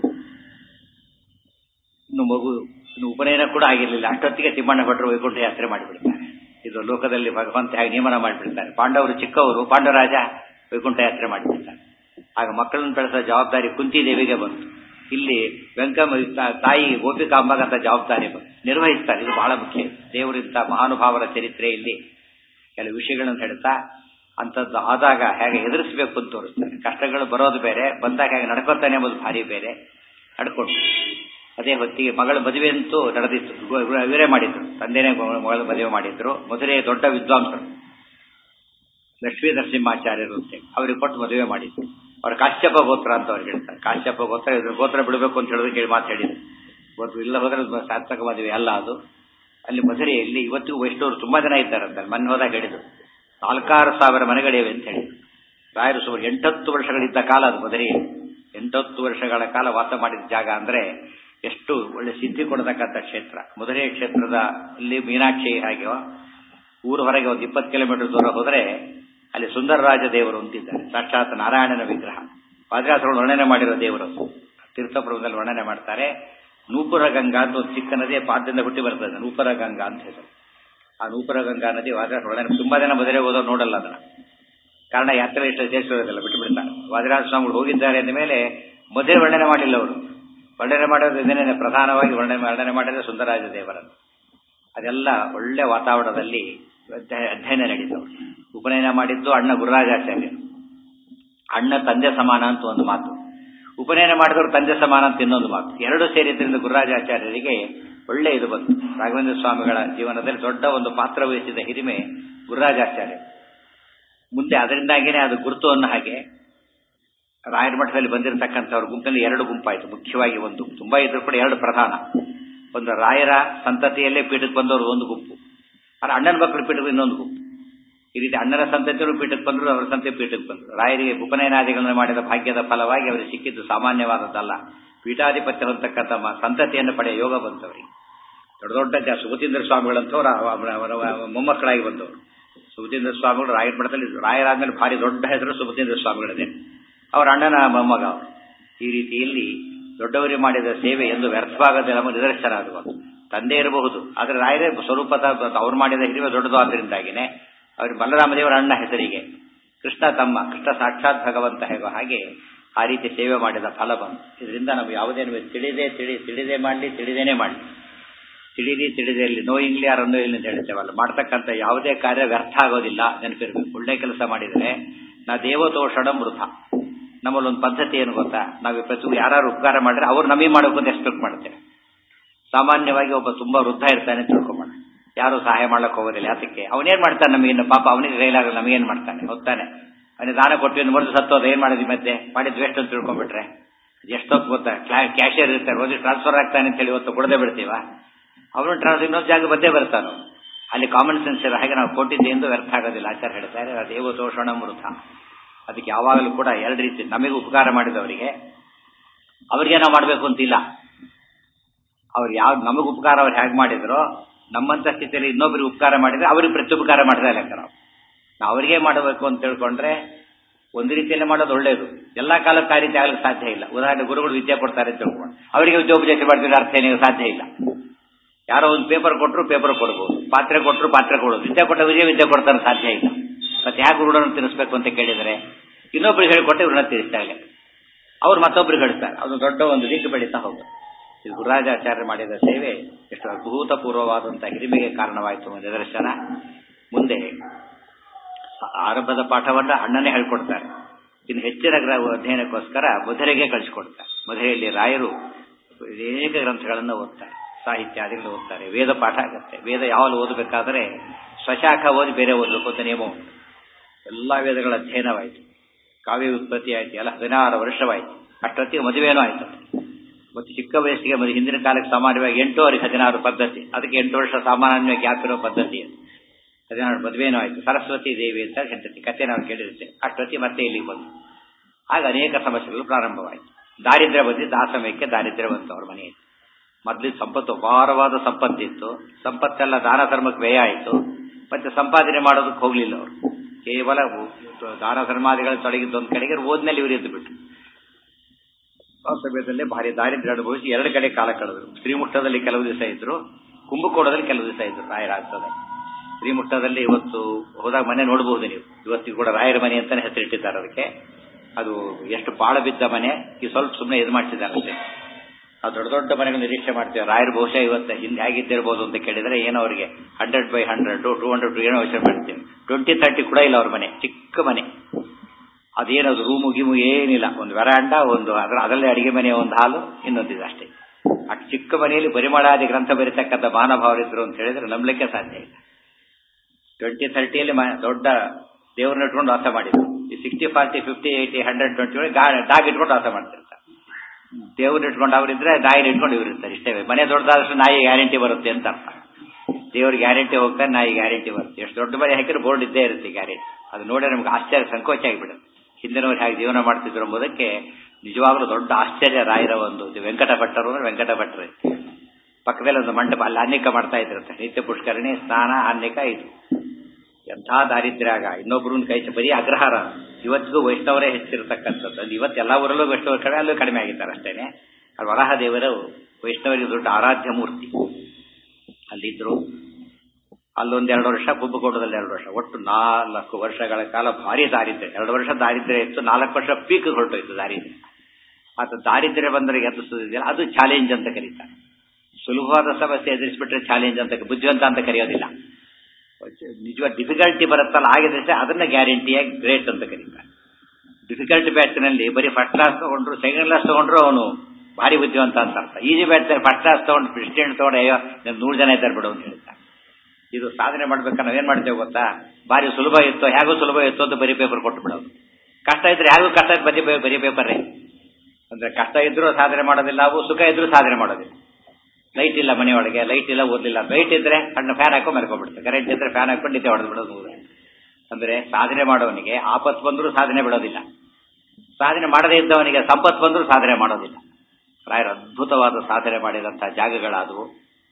ಇನ್ನು ಮಗು ಇನ್ನು ಉಪನಯನ ಕೂಡ ಆಗಿರಲಿಲ್ಲ ಅಷ್ಟೊತ್ತಿಗೆ ತಿಮ್ಮಣ್ಣ ಭಟ್ರು ವೈಕುಂಠ ಯಾತ್ರೆ ಮಾಡಿಬಿಡ್ತಾರೆ ಇದು ಲೋಕದಲ್ಲಿ ಭಗವಂತ ಹೇಗೆ ನಿಯಮನ ಮಾಡಿಬಿಡ್ತಾರೆ ಪಾಂಡವರು ಚಿಕ್ಕವರು ಪಾಂಡವರಾಜ ವೈಕುಂಠ ಯಾತ್ರೆ ಮಾಡಿಬಿಡ್ತಾರೆ ಆಗ ಮಕ್ಕಳನ್ನು ಬೆಳೆಸೋ ಜವಾಬ್ದಾರಿ ಕುಂತಿದೇವಿಗೆ ಬಂತು ಇಲ್ಲಿ ವೆಂಕಮ್ಮ ತಾಯಿ ಗೋಪಿಕಾಂಬಗಂತ ಜವಾಬ್ದಾರಿ ಬಂತು ನಿರ್ವಹಿಸ್ತಾರೆ ಇದು ಬಹಳ ಮುಖ್ಯ ದೇವರಿಂತ ಮಹಾನುಭಾವರ ಚರಿತ್ರೆಯಲ್ಲಿ ಕೆಲವು ವಿಷಯಗಳನ್ನು ಹೇಳ್ತಾ ಅಂಥದ್ದು ಆದಾಗ ಹೇಗೆ ಎದುರಿಸಬೇಕು ಅಂತ ತೋರಿಸ್ತಾರೆ ಕಷ್ಟಗಳು ಬರೋದು ಬೇರೆ ಬಂದಾಗ ಹೇಗೆ ನಡ್ಕೊತಾನೆ ಎಂಬುದು ಭಾರಿ ಬೇರೆ ನಡ್ಕೊಂಡು ಅದೇ ಹೊತ್ತಿಗೆ ಮಗಳ ಮದುವೆ ಅಂತೂ ನಡೆದಿತ್ತು ಇವರೇ ಮಾಡಿದ್ರು ತಂದೆನೇ ಮಗಳ ಮದುವೆ ಮಾಡಿದ್ರು ಮಧುರೆ ದೊಡ್ಡ ವಿದ್ವಾಂಸರು ಲಕ್ಷ್ಮೀ ನರಸಿಂಹಾಚಾರ್ಯರು ಅಂತ ಅವ್ರಿಗೆ ಕೊಟ್ಟು ಮದುವೆ ಮಾಡಿದ್ರು ಅವ್ರ ಕಾಶ್ಯಪ ಗೋತ್ರ ಅಂತ ಅವ್ರು ಹೇಳ್ತಾರೆ ಕಾಶ್ಯಪ ಗೋತ್ರ ಇದ್ರ ಗೋತ್ರ ಬಿಡಬೇಕು ಅಂತ ಹೇಳಿದ್ರೆ ಕೇಳಿ ಮಾತು ಹೇಳಿದ್ರು ಗೊತ್ತು ಇಲ್ಲ ಹೋದ್ರೆ ಸಾರ್ಥಕ ಮದುವೆ ಅಲ್ಲ ಅದು ಅಲ್ಲಿ ಮಧುರೆಯಲ್ಲಿ ಇವತ್ತಿಗೂ ವೈಷ್ಣವರು ತುಂಬಾ ಜನ ಇದ್ದಾರಂತ ಮೊನ್ನೆ ಹೋದಾಗ ಹೇಳಿದ್ರು ನಾಲ್ಕಾರು ಸಾವಿರ ಮನೆಗಳಿವೆ ಅಂತ ಹೇಳಿದ್ರು ರಾಯರು ಸುಮಾರು ಎಂಟತ್ತು ವರ್ಷಗಳಿದ್ದ ಕಾಲ ಅದು ಮಧುರೆಯಲ್ಲಿ ಎಂಟತ್ತು ವರ್ಷಗಳ ಕಾಲ ವಾಸ ಮಾಡಿದ ಜಾಗ ಅಂದ್ರೆ ಎಷ್ಟು ಒಳ್ಳೆ ಸಿದ್ಧಿ ಕೊಡತಕ್ಕಂಥ ಕ್ಷೇತ್ರ ಮಧುರೆ ಕ್ಷೇತ್ರದ ಇಲ್ಲಿ ಮೀನಾಕ್ಷಿ ಹಾಗೆ ಊರು ಹೊರಗೆ ಒಂದು ಇಪ್ಪತ್ತು ಕಿಲೋಮೀಟರ್ ದೂರ ಹೋದರೆ ಅಲ್ಲಿ ಸುಂದರರಾಜ ದೇವರು ಅಂತಿದ್ದಾರೆ ಸಾಕ್ಷಾತ್ ನಾರಾಯಣನ ವಿಗ್ರಹ ವಾದ್ರಾಸರು ವರ್ಣನೆ ಮಾಡಿರೋ ದೇವರು ತೀರ್ಥಪ್ರಭುದಲ್ಲಿ ವರ್ಣನೆ ಮಾಡ್ತಾರೆ ನೂಪುರ ಗಂಗಾ ಅಂತ ಒಂದು ಚಿಕ್ಕ ನದಿ ಪಾದದಿಂದ ಹುಟ್ಟಿ ಬರ್ತದೆ ನೂಪುರ ಗಂಗಾ ಅಂತ ಹೆಸರು ಆ ನೂಪುರ ಗಂಗಾ ನದಿ ವಾದ್ರಾಸ ವರ್ಣನೆ ತುಂಬಾ ಜನ ಮದುವೆ ಹೋದವ್ರು ನೋಡಲ್ಲ ಅದನ್ನ ಕಾರಣ ಯಾತ್ರೆ ಇಷ್ಟ ಸೇರಿಸೋದಿಲ್ಲ ಬಿಟ್ಟು ಬಿಡ್ತಾರೆ ವಾದಿರಾಜ ಸ್ವಾಮಿಗಳು ಹೋಗಿದ್ದಾರೆ ಅಂದ ಮೇಲೆ ಮದುವೆ ವರ್ಣನೆ ಮಾಡಿಲ್ಲ ಅವರು ವರ್ಣನೆ ಮಾಡೋದು ಇದನ್ನೇ ಪ್ರಧಾನವಾಗಿ ವರ್ಣನೆ ವರ್ಣನೆ ಮಾಡಿದ್ರೆ ಸುಂದರಾಜ ದೇವರನ್ನು ಅದೆಲ್ಲ ಒಳ್ಳೆ ವಾತಾವರಣದಲ್ಲಿ ಅಧ್ಯಯನ ನಡೀತವು ಉಪನಯನ ಮಾಡಿದ್ದು ಅಣ್ಣ ಗುರುರಾಜಾಚಾರ್ಯ ಅಣ್ಣ ತಂದೆ ಸಮಾನ ಅಂತ ಒಂದು ಮಾತು ಉಪನಯನ ಮಾಡಿದವರು ತಂದೆ ಸಮಾನ ಅಂತ ಇನ್ನೊಂದು ಮಾತು ಎರಡು ಸೇರಿದ್ರಿಂದ ಗುರುರಾಜಾಚಾರ್ಯರಿಗೆ ಒಳ್ಳೆ ಇದು ಬಂತು ರಾಘವೇಂದ್ರ ಸ್ವಾಮಿಗಳ ಜೀವನದಲ್ಲಿ ದೊಡ್ಡ ಒಂದು ಪಾತ್ರ ವಹಿಸಿದ ಹಿರಿಮೆ ಗುರುರಾಜಾಚಾರ್ಯ ಮುಂದೆ ಅದರಿಂದಾಗಿನೇ ಅದು ಗುರುತು ಅನ್ನೋ ಹಾಗೆ ರಾಯರ ಮಠದಲ್ಲಿ ಬಂದಿರತಕ್ಕಂಥವ್ರ ಗುಂಪಿನಲ್ಲಿ ಎರಡು ಗುಂಪಾಯಿತು ಮುಖ್ಯವಾಗಿ ಒಂದು ತುಂಬಾ ಇದ್ರು ಕೂಡ ಎರಡು ಪ್ರಧಾನ ಒಂದು ರಾಯರ ಸಂತತಿಯಲ್ಲೇ ಪೀಠಕ್ಕೆ ಬಂದವರು ಒಂದು ಗುಂಪು ಆದ್ರೆ ಅಣ್ಣನ ಮಕ್ಕಳು ಪೀಠಕ್ಕೆ ಇನ್ನೊಂದು ಗುಂಪು ಈ ರೀತಿ ಅಣ್ಣನ ಸಂತತಿಯವರು ಪೀಠಕ್ಕೆ ಬಂದರು ಅವರ ಸಂತೆ ಪೀಠಕ್ಕೆ ಬಂದರು ರಾಯರಿಗೆ ಉಪನಯನಾದಿಗಳನ್ನು ಮಾಡಿದ ಭಾಗ್ಯದ ಫಲವಾಗಿ ಅವರಿಗೆ ಸಿಕ್ಕಿದ್ದು ಸಾಮಾನ್ಯವಾದದ್ದಲ್ಲ ಪೀಠಾಧಿಪತ್ಯ ಹೊಂದತಕ್ಕಂಥ ಸಂತತಿಯನ್ನು ಪಡೆಯ ಯೋಗ ಬಂತವರಿಗೆ ದೊಡ್ಡ ದೊಡ್ಡ ಸುಭತೀಂದ್ರ ಸ್ವಾಮಿಗಳಂತವ್ರು ಅವರ ಮೊಮ್ಮಕ್ಕಳಾಗಿ ಬಂದವರು ಸುಭತೀಂದ್ರ ಸ್ವಾಮಿಗಳು ರಾಯರ ಮಠದಲ್ಲಿ ರಾಯರಾದ್ಮೇಲೆ ಭಾರಿ ದೊಡ್ಡ ಹೆಸರು ಸುಭತೀಂದ್ರ ಸ್ವಾಮಿಗಳದೇ ಅವರ ಅಣ್ಣನ ಮೊಮ್ಮಗ ಅವರು ಈ ರೀತಿಯಲ್ಲಿ ದೊಡ್ಡವರಿಗೆ ಮಾಡಿದ ಸೇವೆ ಎಂದು ವ್ಯರ್ಥವಾಗದೆ ನಮ್ಮ ನಿದರ್ಶನ ಅದು ತಂದೆ ಇರಬಹುದು ಆದರೆ ರಾಯರೇ ಸ್ವರೂಪದ ಅವ್ರು ಮಾಡಿದ ಹಿರಿಮೆ ದೊಡ್ಡದು ಆದ್ದರಿಂದಾಗಿನೇ ಅವ್ರಿಗೆ ಬಲರಾಮದೇವರ ಅಣ್ಣ ಹೆಸರಿಗೆ ಕೃಷ್ಣ ತಮ್ಮ ಕೃಷ್ಣ ಸಾಕ್ಷಾತ್ ಭಗವಂತ ಹೇಗೋ ಹಾಗೆ ಆ ರೀತಿ ಸೇವೆ ಮಾಡಿದ ಫಲ ಬಂತು ಇದರಿಂದ ನಾವು ಯಾವುದೇ ತಿಳಿದೇ ತಿಳಿ ತಿಳಿದೇ ಮಾಡಲಿ ತಿಳಿದೇನೆ ಮಾಡಲಿ ತಿಳಿದಿ ತಿಳಿದಲ್ಲಿ ನೋಯಿಂಗ್ಲಿ ಯಾರು ಅನ್ನೋ ಇಲ್ಲಿ ಅಂತ ಹೇಳ್ತೇವಲ್ಲ ಮಾಡ್ತಕ್ಕಂಥ ಯಾವುದೇ ಕಾರ್ಯ ವ್ಯರ್ಥ ಆಗೋದಿಲ್ಲ ನೆನಪಿರ್ಬೇಕು ಒಳ್ಳೆ ಕೆಲಸ ಮಾಡಿದರೆ ನಾ ದೇವತೋಷಣ ಮೃತ ನಮ್ಮಲ್ಲಿ ಒಂದು ಪದ್ಧತಿ ಏನು ಗೊತ್ತಾ ನಾವು ಪ್ರತಿ ಯಾರು ಉಪಕಾರ ಮಾಡಿದ್ರೆ ಅವ್ರು ನಮಗೆ ಮಾಡಬೇಕು ಅಂತ ಎಕ್ಸ್ಪೆಕ್ಟ್ ಮಾಡ್ತೇವೆ ಸಾಮಾನ್ಯವಾಗಿ ಒಬ್ಬ ತುಂಬಾ ವೃದ್ಧ ಇರ್ತಾನೆ ತಿಳ್ಕೊಂಬೋಣ ಯಾರು ಸಹಾಯ ಮಾಡಕ್ ಹೋಗೋದಿಲ್ಲ ಯಾತಕ್ಕೆ ಅವನೇನ್ ಮಾಡ್ತಾನೆ ನಮಗೆ ಇನ್ನು ಪಾಪ ಅವನಿಗೆ ಕೈಲಾಗಲ್ಲ ನಮಗೇನ್ ಮಾಡ್ತಾನೆ ಹೋಗ್ತಾನೆ ಅವನಿಗೆ ದಾನ ಕೊಟ್ಟು ಇನ್ನು ಮೊದಲು ಸತ್ತೋದ ಏನ್ ಮಾಡಿದ್ವಿ ಮತ್ತೆ ಮಾಡಿದ್ ವೇಸ್ಟ್ ಅಂತ ತಿಳ್ಕೊಂಡ್ಬಿಟ್ರೆ ಎಷ್ಟೊತ್ತು ಗೊತ್ತಾ ಕ್ಯಾಶಿಯರ್ ಇರ್ತಾರೆ ಒಂದು ಟ್ರಾನ್ಸ್ಫರ್ ಆಗ್ತಾನೆ ಅಂತ ಹೇಳಿ ಇವತ್ತು ಕೊಡದೆ ಬಿಡ್ತೀವ ಅವನು ಟ್ರಾನ್ಸ್ಫರ್ ಇನ್ನೊಂದು ಜಾಗ ಬಂದೇ ಬರ್ತಾನು ಅಲ್ಲಿ ಕಾಮನ್ ಸೆನ್ಸ್ ಇರೋ ಹಾಗೆ ನಾವು ಕೊಟ್ಟಿದ್ದೆ ಎಂದು ವ್ಯರ್ಥ ಆಗೋದಿಲ್ಲ ಆಚಾರ ಹೇಳ್ತಾರೆ ದೇವ ತೋಷಣ ಮೃತ ಅದಕ್ಕೆ ಯಾವಾಗಲೂ ಕೂಡ ಎರಡು ರೀತಿ ನಮಗೆ ಉಪಕಾರ ಮಾಡಿದವರಿಗೆ ಅವ್ರಿಗೆ ನಾವು ಮಾಡಬೇಕು ಅಂತಿಲ್ಲ ಅವ್ರು ಯಾವ ನಮಗೆ ಉಪಕಾರ ಅವ್ರು ಹೇಗೆ ಮಾಡಿದ್ರೋ ನಮ್ಮಂತ ಸ್ಥಿತಿಯಲ್ಲಿ ಇನ್ನೊಬ್ಬರಿಗೆ ಉಪಕಾರ ಮಾಡಿದ್ರೆ ಅವ್ರಿಗೆ ಪ್ರತ್ಯುಪಕಾರ ಮಾಡಿದ್ರೆ ಲೆಕ್ಕ ನಾವು ನಾವು ಅವ್ರಿಗೆ ಮಾಡಬೇಕು ಅಂತ ತಿಳ್ಕೊಂಡ್ರೆ ಒಂದು ರೀತಿಯಲ್ಲಿ ಮಾಡೋದು ಒಳ್ಳೇದು ಎಲ್ಲಾ ಕಾಲಕ್ಕೆ ಆ ರೀತಿ ಆಗ್ಲಿಕ್ಕೆ ಸಾಧ್ಯ ಇಲ್ಲ ಉದಾಹರಣೆ ಗುರುಗಳು ವಿದ್ಯೆ ಕೊಡ್ತಾರೆ ಅಂತ ತಿಳ್ಕೊಂಡು ಅವರಿಗೆ ಉದ್ಯೋಗಜಾತಿ ಮಾಡಿದ್ರೆ ಅರ್ಥ ಏನಿಗೆ ಸಾಧ್ಯ ಇಲ್ಲ ಯಾರೋ ಒಂದು ಪೇಪರ್ ಕೊಟ್ಟರು ಪೇಪರ್ ಕೊಡ್ಬೋದು ಪಾತ್ರೆ ಕೊಟ್ಟರು ಪಾತ್ರೆ ಕೊಡೋದು ವಿದ್ಯೆ ಕೊಟ್ಟವರಿಗೆ ವಿದ್ಯೆ ಕೊಡ್ತಾರೆ ಸಾಧ್ಯ ಇಲ್ಲ ಮತ್ತೆ ಯಾಕೆ ಗುರುಗಳನ್ನು ತಿನ್ನಿಸ್ಬೇಕು ಅಂತ ಕೇಳಿದರೆ ಇನ್ನೊಬ್ರಿಗೆ ಹೇಳಿಕೊಟ್ಟೆ ಇವ್ರನ್ನ ತಿನ್ನಿಸ್ತಾ ಇಲ್ಲ ಅವ್ರು ಮತ್ತೊಬ್ರಿಗೆ ಹೇಳ್ತಾರೆ ಅದು ದೊಡ್ಡ ಒಂದು ದಿಕ್ಕು ಬೆಳೀತಾ ಹೋಗುತ್ತೆ ಇದು ಗುರುರಾಜಾಚಾರ್ಯ ಮಾಡಿದ ಸೇವೆ ಎಷ್ಟು ಅದ್ಭುತಪೂರ್ವವಾದಂತಹ ಹಿರಿಮೆಗೆ ಕಾರಣವಾಯಿತು ಒಂದು ನಿದರ್ಶನ ಮುಂದೆ ಆರಂಭದ ಪಾಠವನ್ನ ಅಣ್ಣನೇ ಹೇಳ್ಕೊಡ್ತಾರೆ ಇನ್ನು ಹೆಚ್ಚಿನ ಗ್ರ ಅಧ್ಯಯನಕ್ಕೋಸ್ಕರ ಮಧುರೆಗೆ ಕಳಿಸ್ಕೊಡ್ತಾರೆ ಮಧುರೆಯಲ್ಲಿ ರಾಯರು ಅನೇಕ ಗ್ರಂಥಗಳನ್ನು ಓದ್ತಾರೆ ಸಾಹಿತ್ಯಾದಿಗಳು ಓದ್ತಾರೆ ವೇದ ಪಾಠ ಆಗುತ್ತೆ ವೇದ ಯಾವಾಗ ಓದಬೇಕಾದ್ರೆ ಸ್ವಶಾಖ ಓದಿ ಬೇರೆ ಓದಬೇಕು ಅಂತ ನಿಯಮ ಉಂಟು ಎಲ್ಲ ವೇದಗಳ ಅಧ್ಯಯನವಾಯಿತು ಕಾವ್ಯ ಉತ್ಪತ್ತಿ ಆಯ್ತು ಎಲ್ಲ ಹದಿನಾರು ವರ್ಷವಾಯಿತು ಅಷ್ಟೊತ್ತಿಗೆ ಮದುವೆನೂ ಆಯ್ತು ಮತ್ತು ಚಿಕ್ಕ ವಯಸ್ಸಿಗೆ ಮದುವೆ ಹಿಂದಿನ ಕಾಲಕ್ಕೆ ಸಾಮಾನ್ಯವಾಗಿ ಎಂಟು ಅವರಿಗೆ ಹದಿನಾರು ಪದ್ಧತಿ ಅದಕ್ಕೆ ಎಂಟು ವರ್ಷ ಸಾಮಾನ್ಯ ಗ್ಯಾಪ್ ಇರೋ ಪದ್ಧತಿ ಅದು ಹದಿನಾರು ಮದುವೆನೂ ಆಯಿತು ಸರಸ್ವತಿ ದೇವಿ ಅಂತ ಹೆಂಡತಿ ಕತೆ ನಾವು ಕೇಳಿರ್ತೇವೆ ಅಷ್ಟೊತ್ತಿ ಮತ್ತೆ ಇಲ್ಲಿಗೆ ಬಂದು ಆಗ ಅನೇಕ ಸಮಸ್ಯೆಗಳು ಪ್ರಾರಂಭವಾಯಿತು ದಾರಿದ್ರ್ಯ ಬಂದಿದ್ದು ಆ ಸಮಯಕ್ಕೆ ದಾರಿದ್ರ್ಯ ಬಂತು ಅವ್ರ ಮನೆಯಲ್ಲಿ ಮೊದಲಿನ ಸಂಪತ್ತು ಅಪಾರವಾದ ಸಂಪತ್ತಿತ್ತು ಸಂಪತ್ತೆಲ್ಲ ದಾನ ಧರ್ಮಕ್ಕೆ ವ್ಯಯ ಆಯಿತು ಮತ್ತೆ ಸಂಪಾದನೆ ಮಾಡೋದಕ್ಕೆ ಹೋಗ್ಲಿಲ್ಲ ಅವರು ಕೇವಲ ದಾನ ಧರ್ಮಾದಿಗಳು ತೊಡಗಿದ್ದು ಒಂದು ಕಡೆಗೆ ಓದ್ನಲ್ಲಿ ಇವರು ಎದ್ದು ಬಿಟ್ಟು ಆ ಸಮಯದಲ್ಲಿ ಭಾರಿ ದಾರಿದ್ರ್ಯ ಅನುಭವಿಸಿ ಎರಡು ಕಡೆ ಕಾಲ ಕಳೆದ್ರು ಶ್ರೀಮುಟ್ಟದಲ್ಲಿ ಕೆಲವು ದಿವಸ ಇದ್ರು ಕುಂಭಕೋಣದಲ್ಲಿ ಕೆಲವು ದಿವಸ ಇದ್ರು ರಾಯರಾಗ್ತದೆ ಶ್ರೀಮುಟ್ಟದಲ್ಲಿ ಇವತ್ತು ಹೋದಾಗ ಮನೆ ನೋಡಬಹುದು ನೀವು ಇವತ್ತಿಗೂ ಕೂಡ ರಾಯರ ಮನೆ ಅಂತಾನೆ ಹೆಸರಿಟ್ಟಿದ್ದಾರೆ ಅದಕ್ಕೆ ಅದು ಎಷ್ಟು ಪಾಳ ಬಿದ್ದ ಮನೆ ಈ ಸ್ವಲ್ಪ ಸುಮ್ಮನೆ ಇದು ಮಾಡ್ತಿದ್ದಾರೆ ಅಷ್ಟೇ ಆ ದೊಡ್ಡ ದೊಡ್ಡ ಮನೆಗಳು ನಿರೀಕ್ಷೆ ಮಾಡ್ತೇವೆ ರಾಯರು ಬಹುಶಃ ಇವತ್ತು ಹಿಂದೆ ಹೇಗಿದ್ದಿರ್ಬೋದು ಅಂತ ಕೇಳಿದ್ರೆ ಏನೋ ಅವರಿಗೆ hundred by hundred two hundred ಏನೋ ಯೋಚನೆ ಮಾಡ್ತೇವೆ ಟ್ವೆಂಟಿ ತರ್ಟಿ ಕೂಡ ಇಲ್ಲ ಅವ್ರ ಮನೆ ಚಿಕ್ಕ ಮನೆ ಅದೇನದು ರೂಮು ಗೀಮು ಏನಿಲ್ಲ ಒಂದು ವೆರಾಂಡ ಒಂದು ಅದರ ಅದರಲ್ಲೇ ಅಡಿಗೆ ಮನೆ ಒಂದು ಹಾಲು ಇನ್ನೊಂದಿದೆ ಅಷ್ಟೇ ಆ ಚಿಕ್ಕ ಮನೆಯಲ್ಲಿ ಪರಿಮಳಾದಿ ಗ್ರಂಥ ಬರೀತಕ್ಕಂಥ ಮಹಾನುಭಾವರಿದ್ರು ಅಂತ ಹೇಳಿದ್ರೆ ನಂಬಲಿಕ್ಕೆ ಸಾಧ್ಯ ಇಲ್ಲ ಟ್ವೆಂಟಿ ತರ್ಟಿಯಲ್ಲಿ ದೊಡ್ಡ ದೇವ್ರನ್ನ ಇಟ್ಕೊಂಡು ವಾಸ ಮಾಡಿದ್ರು ಈ sixty forty fifty eighty hundred twenty ಒಳಗೆ ಡಾಗ್ ಇಟ್ಕೊಂಡು ವಾಸ ಮಾಡ್ತಿರ್ತಾರೆ ದೇವ್ರನ್ನ ಇಟ್ಕೊಂಡು ಅವರಿದ್ರೆ ನಾಯಿನ ಇಟ್ಕೊಂಡು ಇವರಿರ್ತಾರೆ ಇಷ್ಟೇ ಮನೆ ದೊಡ್ಡದಾದಷ್ಟು ನಾಯಿ ಗ್ಯಾರಂಟಿ ಬರುತ್ತೆ ಅಂತ ಅರ್ಥ ದೇವ್ರ ಗ್ಯಾರಂಟಿ ಹೋಗ್ತಾರೆ ನಾಯಿ ಗ್ಯಾರಂಟಿ ಬರುತ್ತೆ ಎಷ್ಟು ದೊಡ್ಡ ಮನೆ ಹಾಕಿದ್ರೆ ಬೋರ್ಡ್ ಇದ್ದೇ ಇರುತ್ತೆ ಗ್ಯಾರಂಟಿ ಅದು ನೋಡಿ ನಮ್ಗೆ ಆಶ್ಚರ್ಯ ಸಂಕೋಚ ಆಗಿಬಿಡುತ್ತೆ ಹಿಂದಿನವ್ರು ಹೇಗೆ ಜೀವನ ಮಾಡ್ತಿದ್ರು ಎಂಬುದಕ್ಕೆ ನಿಜವಾಗ್ಲೂ ದೊಡ್ಡ ಆಶ್ಚರ್ಯ ರಾಯರ ಒಂದು ವೆಂಕಟ ಭಟ್ಟರು ಅಂದ್ರೆ ವೆಂಕಟ ಭಟ್ರು ಪಕ್ಕದಲ್ಲಿ ಒಂದು ಮಂಟಪ ಅಲ್ಲಿ ಅನ್ನಿಕ ಮಾಡ್ತಾ ಇದ್ರಂತೆ ನಿತ್ಯ ಪುಷ್ಕರಣಿ ಸ್ನಾನ ಅನ್ನಿಕ ಇದು ಎಂಥ ದಾರಿದ್ರ್ಯ ಆಗ ಇನ್ನೊಬ್ರನ್ನ ಕೈ ಬರೀ ಅಗ್ರಹಾರ ಇವತ್ತಿಗೂ ವೈಷ್ಣವರೇ ಹೆಚ್ಚಿರತಕ್ಕಂಥದ್ದು ಅಲ್ಲಿ ಇವತ್ತು ಎಲ್ಲ ಊರಲ್ಲೂ ವೈಷ್ಣವ ಕಡಿಮೆ ಅಲ್ಲೂ ಕಡಿಮೆ ಆಗಿದ್ದಾರೆ ಅಷ್ಟೇನೆ ಅಲ್ಲಿ ವರಾಹ ದೇವರು ವೈಷ್ಣವರಿಗೆ ದೊಡ್ಡ ಆರಾಧ್ಯ ಮೂರ್ತಿ ಅಲ್ಲಿದ್ರು ಅಲ್ಲೊಂದ್ ಎರಡು ವರ್ಷ ಕುಂಭಕೋಟದಲ್ಲಿ ಎರಡು ವರ್ಷ ಒಟ್ಟು ನಾಲ್ಕು ವರ್ಷಗಳ ಕಾಲ ಭಾರಿ ದಾರಿದ್ರ್ಯ ಎರಡು ವರ್ಷ ದಾರಿದ್ರ್ಯ ಇತ್ತು ನಾಲ್ಕು ವರ್ಷ ಪೀಕ್ ಹೊರಟೋಯ್ತು ದಾರಿದ್ರ್ಯ ಆತ ದಾರಿದ್ರ್ಯ ಬಂದರೆ ಎದುರಿಸೋದಿದೆಯಲ್ಲ ಅದು ಚಾಲೆಂಜ್ ಅಂತ ಕರೀತಾರೆ ಸುಲಭವಾದ ಸಮಸ್ಯೆ ಎದುರಿಸ್ಬಿಟ್ರೆ ಚಾಲೆಂಜ್ ಅಂತ ಬುದ್ಧಿವಂತ ಅಂತ ಕರೆಯೋದಿಲ್ಲ ನಿಜವಾದ ಡಿಫಿಕಲ್ಟಿ ಬರುತ್ತಲ್ಲ ಆಗಿದ್ರೆ ಅದನ್ನ ಗ್ಯಾರಂಟಿಯಾಗಿ ಗ್ರೇಟ್ ಅಂತ ಕರೀತಾರೆ ಡಿಫಿಕಲ್ಟಿ ಬ್ಯಾಚ್ನಲ್ಲಿ ಬರೀ ಫಸ್ಟ್ ಕ್ಲಾಸ್ ತಗೊಂಡ್ರು ಸೆಕೆಂಡ್ ಕ್ಲಾಸ್ ತಗೊಂಡ್ರು ಅವನು ಭಾರಿ ಬುದ್ಧಿವಂತ ಅಂತ ಅರ್ಥ ಈಸಿ ಬ್ಯಾಚ್ ಫಸ್ಟ್ ಕ್ಲಾಸ್ ತಗೊಂಡು ಪ್ರೆಸಿಡೆಂಟ್ ತಗೊಂಡು ಅಯ್ಯೋ ನೂರು ಜನ ಇದ್ದಾರೆ ಬಿಡು ಅಂತ ಹೇಳ್ತಾರೆ ಇದು ಸಾಧನೆ ಮಾಡ್ಬೇಕಾದ್ರೆ ನಾವೇನ್ ಮಾಡ್ತೇವೆ ಗೊತ್ತಾ ಭಾರಿ ಸುಲಭ ಇತ್ತು ಹೇಗೂ ಸುಲಭ ಇತ್ತು ಅಂತ ಬರೀ ಪೇಪರ್ ಕೊಟ್ಟು ಬಿಡೋದು ಕಷ್ಟ ಇದ್ರೆ ಹೇಗೂ ಕಷ್ಟ ಬರೀ ಬರೀ ಪೇಪರೇ ಅಂದ್ರೆ ಕಷ್ಟ ಇದ್ರೂ ಸಾಧನೆ ಮಾಡೋದಿಲ್ಲ ಅವು ಸುಖ ಇದ್ರೂ ಸಾಧನೆ ಮಾಡೋದಿಲ್ಲ ಲೈಟ್ ಇಲ್ಲ ಮನೆಯೊಳಗೆ ಲೈಟ್ ಇಲ್ಲ ಓದಲಿಲ್ಲ ಲೈಟ್ ಇದ್ರೆ ಸಣ್ಣ ಫ್ಯಾನ್ ಹಾಕೋ ಮರ್ಕೊಂಡ್ಬಿಡ್ತಾರೆ ಕರೆಂಟ್ ಇದ್ರೆ ಫ್ಯಾನ್ ಹಾಕೊಂಡು ನಿದ್ದೆ ಹೊಡೆದು ಬಿಡೋದು ಅಂದ್ರೆ ಸಾಧನೆ ಮಾಡೋವನಿಗೆ ಆಪತ್ತು ಬಂದರೂ ಸಾಧನೆ ಬಿಡೋದಿಲ್ಲ ಸಾಧನೆ ಮಾಡದೇ ಇದ್ದವನಿಗೆ ಸಂಪತ್ತು ಬಂದರೂ ಸಾಧನೆ ಮಾಡೋದಿಲ್ಲ ರಾಯರ ಅದ್ಭುತವಾದ ಸಾಧನೆ ಮಾಡಿದಂತಹ ಜಾಗಗಳಾದವು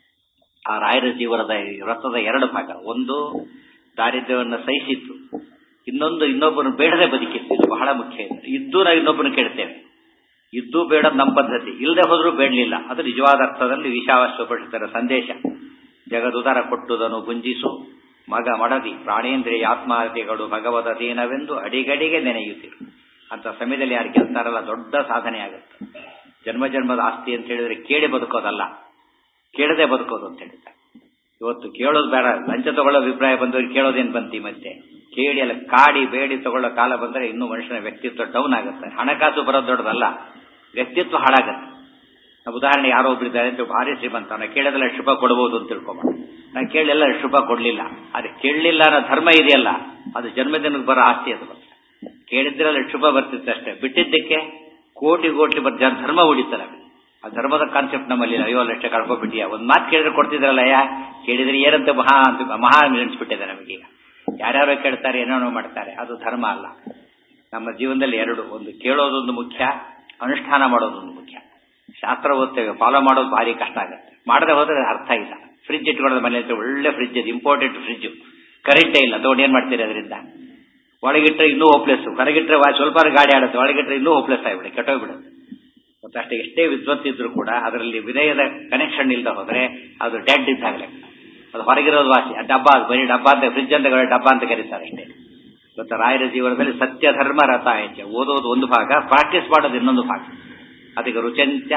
ಆ ರಾಯರ ಜೀವನದ ವ್ರತದ ಎರಡು ಭಾಗ ಒಂದು ದಾರಿದ್ರ್ಯವನ್ನು ಸಹಿಸಿತ್ತು ಇನ್ನೊಂದು ಇನ್ನೊಬ್ಬನು ಬೇಡದೆ ಬದುಕಿತ್ತು ಇದು ಬಹಳ ಮುಖ್ಯ ಇದ್ದು ನಾವು ಇನ್ನೊಬ್ಬನು ಕೇಳ್ತೇವೆ ಇದ್ದು ಬೇಡ ನಮ್ಮ ಪದ್ಧತಿ ಇಲ್ಲದೆ ಹೋದ್ರೂ ಬೇಡಲಿಲ್ಲ ಅದು ನಿಜವಾದ ಅರ್ಥದಲ್ಲಿ ವಿಷಾವಶ್ವಪಡಿಸಿದ ಸಂದೇಶ ಜಗದುದರ ಕೊಟ್ಟುದನು ಗುಂಜಿಸು ಮಗ ಮಡದಿ ಪ್ರಾಣೇಂದ್ರಿಯ ಆತ್ಮಾರ್ಥಿಗಳು ಭಗವತ ದೀನವೆಂದು ಅಡಿಗಡಿಗೆ ನೆನೆಯುತ್ತಿರು ಅಂತ ಸಮಯದಲ್ಲಿ ಯಾರು ಗೆಲ್ತಾರಲ್ಲ ದೊಡ್ಡ ಸಾಧನೆ ಆಗುತ್ತೆ ಜನ್ಮ ಜನ್ಮದ ಆಸ್ತಿ ಅಂತ ಹೇಳಿದ್ರೆ ಕೇಳಿ ಬದುಕೋದಲ್ಲ ಕೇಳದೆ ಬದುಕೋದು ಅಂತ ಹೇಳ್ತಾರೆ ಇವತ್ತು ಕೇಳೋದು ಬೇಡ ಲಂಚ ತಗೊಳ್ಳೋ ಅಭಿಪ್ರಾಯ ಬಂದವ್ರಿಗೆ ಕೇಳೋದೇನು ಬಂತಿ ಮತ್ತೆ ಕೇಳಿ ಅಲ್ಲ ಕಾಡಿ ಬೇಡಿ ತಗೊಳ್ಳೋ ಕಾಲ ಬಂದರೆ ಇನ್ನೂ ಮನುಷ್ಯನ ವ್ಯಕ್ತಿತ್ವ ಡೌನ್ ಆಗುತ್ತೆ ಹಣಕಾಸು ಬರೋದು ದೊಡ್ಡದಲ್ಲ ವ್ಯಕ್ತಿತ್ವ ಹಾಳಾಗುತ್ತೆ ಉದಾಹರಣೆ ಯಾರೋ ಒಬ್ಬರಿದ್ದಾರೆ ಅಂತ ಭಾರಿ ಶ್ರೀಮಂತ ನಾ ಕೇಳಿದ್ರೆ ಲಕ್ಷ ರೂಪಾಯಿ ಕೊಡ್ಬೋದು ಅಂತ ತಿಳ್ಕೊಬಾರ್ದು ನಾನು ಕೇಳಿಲ್ಲ ಲಕ್ಷ ರೂಪಾಯಿ ಕೊಡ್ಲಿಲ್ಲ ಅದೇ ಕೇಳಲಿಲ್ಲ ಅನ್ನೋ ಧರ್ಮ ಇದೆಯಲ್ಲ ಅದು ಜನ್ಮದಿನಕ್ಕೆ ಬರೋ ಆಸ್ತಿ ಅದು ಕೇಳಿದ್ರೆ ಲಕ್ಷ ರೂಪಾಯಿ ಬರ್ತಿತ್ತು ಅಷ್ಟೇ ಬಿಟ್ಟಿದ್ದಕ್ಕೆ ಕೋಟಿ ಕೋಟಿ ಬರ್ ಜನ ಧರ್ಮ ಉಳಿತಾರೆ ಆ ಧರ್ಮದ ಕಾನ್ಸೆಪ್ಟ್ ನಮ್ಮಲ್ಲಿ ಇಲ್ಲ. ಅಯ್ಯೋ ಲಕ್ಷ ಕಳ್ಕೊಬಿಟ್ಟಿಯ ಒಂದು ಮಾತು ಕೇಳಿದ್ರೆ ಕೊಡ್ತಿದ್ರಲ್ಲ ಯಾ ಕೇಳಿದ್ರೆ ಏನಂತ ಮಹಾ ಅಂತ ಮಹಾ ನೆನೆಸ್ಬಿಟ್ಟಿದೆ ನಮಗೀಗ ಯಾರ್ಯಾರೋ ಕೇಳ್ತಾರೆ ಏನೇನೋ ಮಾಡ್ತಾರೆ ಅದು ಧರ್ಮ ಅಲ್ಲ ನಮ್ಮ ಜೀವನದಲ್ಲಿ ಎರಡು ಒಂದು ಕೇಳೋದೊಂದು ಮುಖ್ಯ ಅನುಷ್ಠಾನ ಮಾಡೋದೊಂದು ಮುಖ್ಯ ಶಾಸ್ತ್ರ ಓದ್ತೇವೆ ಫಾಲೋ ಮಾಡೋದು ಭಾರಿ ಕಷ್ಟ ಆಗುತ್ತೆ ಮಾಡದೆ ಹೋದ್ರೆ ಅರ್ಥ ಇಲ್ಲ ಫ್ರಿಜ್ ಇಟ್ಕೊಳ್ಳೋದು ಮನೆ ಹತ್ರ ಒಳ್ಳೆ ಫ್ರಿಜ್ ಇದು ಇಂಪಾರ್ಟೆಂಟ್ ಫ್ರಿಜ್ ಕರೆಂಟೇ ಇಲ್ಲ ತಗೊಂಡು ಏನ್ ಮಾಡ್ತೀರಿ ಅದರಿಂದ ಒಳಗಿಟ್ರೆ ಇನ್ನೂ ಹೋಪ್ಲೆಸ್ ಹೊರಗಿಟ್ರೆ ವಾ- ಸ್ವಲ್ಪ ಗಾಡಿ ಆಡುತ್ತೆ ಒಳಗಿಟ್ರೆ ಇನ್ನೂ ಹೋಪ್ಲೆಸ್ ಆಗಿಬಿಡುತ್ತೆ ಕೆಟ್ಟೋಗ್ಬಿಡುತ್ತೆ ಮತ್ತಷ್ಟೇ ಎಷ್ಟೇ ವಿದ್ವತ್ತಿದ್ರು ಕೂಡ ಅದರಲ್ಲಿ ವಿನಯದ ಕನೆಕ್ಷನ್ ಇಲ್ಲದೆ ಹೋದ್ರೆ ಅದು ಡೆಡ್ ಇದ್ದಾಗಲೇ ಅದು ಹೊರಗಿರೋದು ವಾಸಿ ಆ ಡಬ್ಬ ಅದು ಬರೀ ಡಬ್ಬ ಅಂತ ಫ್ರಿಜ್ ಅಂತ ಡಬ್ಬ ಅಂತ ಕರೀತಾರೆ ಅಷ್ಟೇ ಇವತ್ತು ರಾಯರ ಜೀವನದಲ್ಲಿ ಸತ್ಯ ಧರ್ಮ ರಥ ಹೆಚ್ಚ ಓದೋದು ಒಂದು ಭಾಗ ಪ್ರಾಕ್ಟೀಸ್ ಮಾಡೋದು ಇನ್ನೊಂದು ಭಾಗ ಅದಕ್ಕೆ ರುಚಂಚ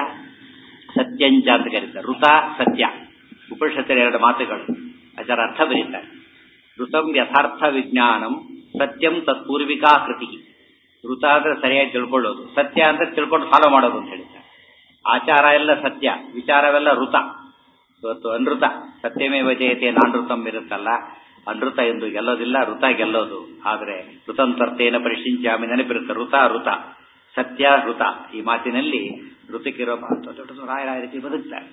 ಸತ್ಯಂಚ ಅಂತ ಕರೀತಾರೆ ಋತ ಸತ್ಯ ಉಪನಿಷತ್ತಿನ ಎರಡು ಮಾತುಗಳು ಅದರ ಅರ್ಥ ಬರೀತಾರೆ ಋತಂ ಯಥಾರ್ಥ ವಿಜ್ಞಾನಂ ಸತ್ಯಂ ತತ್ಪೂರ್ವಿಕಾ ಕೃತಿ ಋತ ಅಂದ್ರೆ ಸರಿಯಾಗಿ ತಿಳ್ಕೊಳ್ಳೋದು ಸತ್ಯ ಅಂದ್ರೆ ತಿಳ್ಕೊಂಡು ಫಾಲೋ ಮಾಡೋದು ಅಂತ ಹೇಳ್ತಾರೆ ಆಚಾರ ಎಲ್ಲ ಸತ್ಯ ವಿಚಾರವೆಲ್ಲ ಋತ ಇವತ್ತು ಅನೃತ ಸತ್ಯಮೇವ ಜಯತೆ ನಾನೃತಂ ಇರುತ್ತಲ್ಲ ಅನೃತ ಎಂದು ಗೆಲ್ಲೋದಿಲ್ಲ ಋತ ಗೆಲ್ಲೋದು ಆದರೆ ಋತಂತರ್ತೇನ ಪರಿಶಿಂಚಾಮಿ ನೆನಪಿರುತ್ತೆ ಋತ ಋತ ಸತ್ಯ ಋತ ಈ ಮಾತಿನಲ್ಲಿ ಋತಕ್ಕಿರೋ ಮಹತ್ವ ದೊಡ್ಡದು ರಾಯ ರಾಯ ರೀತಿ ಬದುಕ್ತಾರೆ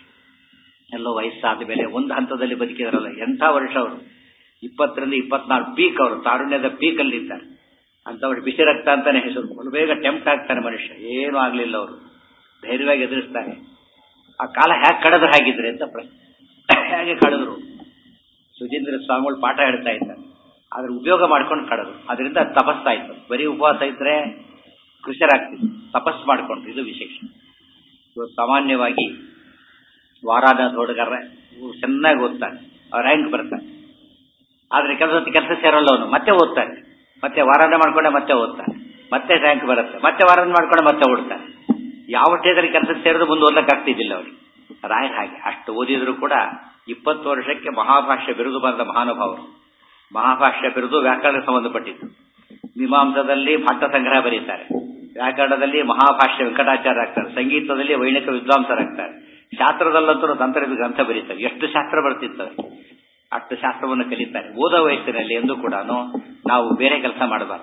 ಎಲ್ಲೋ ವಯಸ್ಸಾದ ಮೇಲೆ ಒಂದು ಹಂತದಲ್ಲಿ ಬದುಕಿದಾರಲ್ಲ ಎಂಥ ವರ್ಷ ಅವರು ಇಪ್ಪತ್ತರಿಂದ ಇಪ್ಪತ್ನಾಲ್ಕು ಪೀಕ್ ಅವರು ತಾರುಣ್ಯದ ಪೀಕಲ್ಲಿ ಇದ್ದಾರೆ ಅಂಥವ್ರು ಬಿಸಿ ರಕ್ತ ಅಂತಾನೆ ಹೆಸರು ಬಲು ಬೇಗ ಟೆಂಪ್ಟ್ ಆಗ್ತಾನೆ ಮನುಷ್ಯ ಏನೂ ಆಗಲಿಲ್ಲ ಅವರು ಧೈರ್ಯವಾಗಿ ಎದುರಿಸ್ತಾರೆ ಆ ಕಾಲ ಹೇಗೆ ಕಳೆದ್ರು ಹೇಗಿದ್ರೆ ಅಂತ ಪ್ರಶ್ನೆ ಹೇಗೆ ಕಳೆದ್ರು ಸುಧೀಂದ್ರ ಸ್ವಾಮಿಗಳು ಪಾಠ ಹೇಳ್ತಾ ಇದ್ದಾರೆ ಆದ್ರೆ ಉಪಯೋಗ ಮಾಡ್ಕೊಂಡು ಕಳೆದ್ರು ಅದರಿಂದ ತಪಸ್ತಾ ಇತ್ತು ಬರೀ ಉಪವಾಸ ಇದ್ರೆ ಕೃಷರಾಗ್ತಿದ್ರು ತಪಸ್ ಮಾಡ್ಕೊಂಡು ಇದು ವಿಶೇಷ ಇವತ್ತು ಸಾಮಾನ್ಯವಾಗಿ ವಾರಾನ ಹುಡುಗರ ಚೆನ್ನಾಗಿ ಓದ್ತಾನೆ ರ್ಯಾಂಕ್ ಬರ್ತಾನೆ ಆದ್ರೆ ಕೆಲಸ ಕೆಲಸ ಸೇರಲ್ಲ ಅವನು ಮತ್ತೆ ಓದ್ತಾನೆ ಮತ್ತೆ ವಾರಾನ ಮಾಡ್ಕೊಂಡೆ ಮತ್ತೆ ಓದ್ತಾನೆ ಮತ್ತೆ ರ್ಯಾಂಕ್ ಬರುತ್ತೆ ಮತ್ತೆ ವಾರಾನ ಮಾಡ್ಕೊಂಡೆ ಮತ್ತೆ ಓಡ್ತಾನೆ ಯಾವ ಸ್ಟೇಜಲ್ಲಿ ಕೆಲಸ ಸೇರಿದ್ರು ಮುಂದೆ ಓದ್ಲಕ್ಕೆ ಆಗ್ತಿದ್ದಿಲ್ಲ ಅವ್ರಿಗೆ ರಾಯ ಹಾಗೆ ಅಷ್ಟು ಓದಿದ್ರು ಕೂಡ ಇಪ್ಪತ್ತು ವರ್ಷಕ್ಕೆ ಮಹಾಭಾಷ್ಯ ಬಿರುದು ಬಂದ ಮಹಾನುಭಾವರು ಮಹಾಭಾಷ್ಯ ಬಿರುದು ವ್ಯಾಕರಣ ಸಂಬಂಧಪಟ್ಟಿದ್ದು ಮೀಮಾಂಸದಲ್ಲಿ ಭಟ್ಟ ಸಂಗ್ರಹ ಬರೀತಾರೆ ವ್ಯಾಕರಣದಲ್ಲಿ ಮಹಾಭಾಷ್ಯ ವೆಂಕಟಾಚಾರ್ಯ ಆಗ್ತಾರೆ ಸಂಗೀತದಲ್ಲಿ ವೈಣಿಕ ವಿದ್ವಾಂಸರಾಗ್ತಾರೆ ಶಾಸ್ತ್ರದಲ್ಲಂತೂ ತಂತ್ರ ಗ್ರಂಥ ಬರೀತಾರೆ ಎಷ್ಟು ಶಾಸ್ತ್ರ ಬರ್ತಿರ್ತವೆ ಅಷ್ಟು ಶಾಸ್ತ್ರವನ್ನು ಕಲಿತಾರೆ ಓದೋ ವಯಸ್ಸಿನಲ್ಲಿ ಎಂದು ಕೂಡ ನಾವು ಬೇರೆ ಕೆಲಸ ಮಾಡಬಾರ್ದು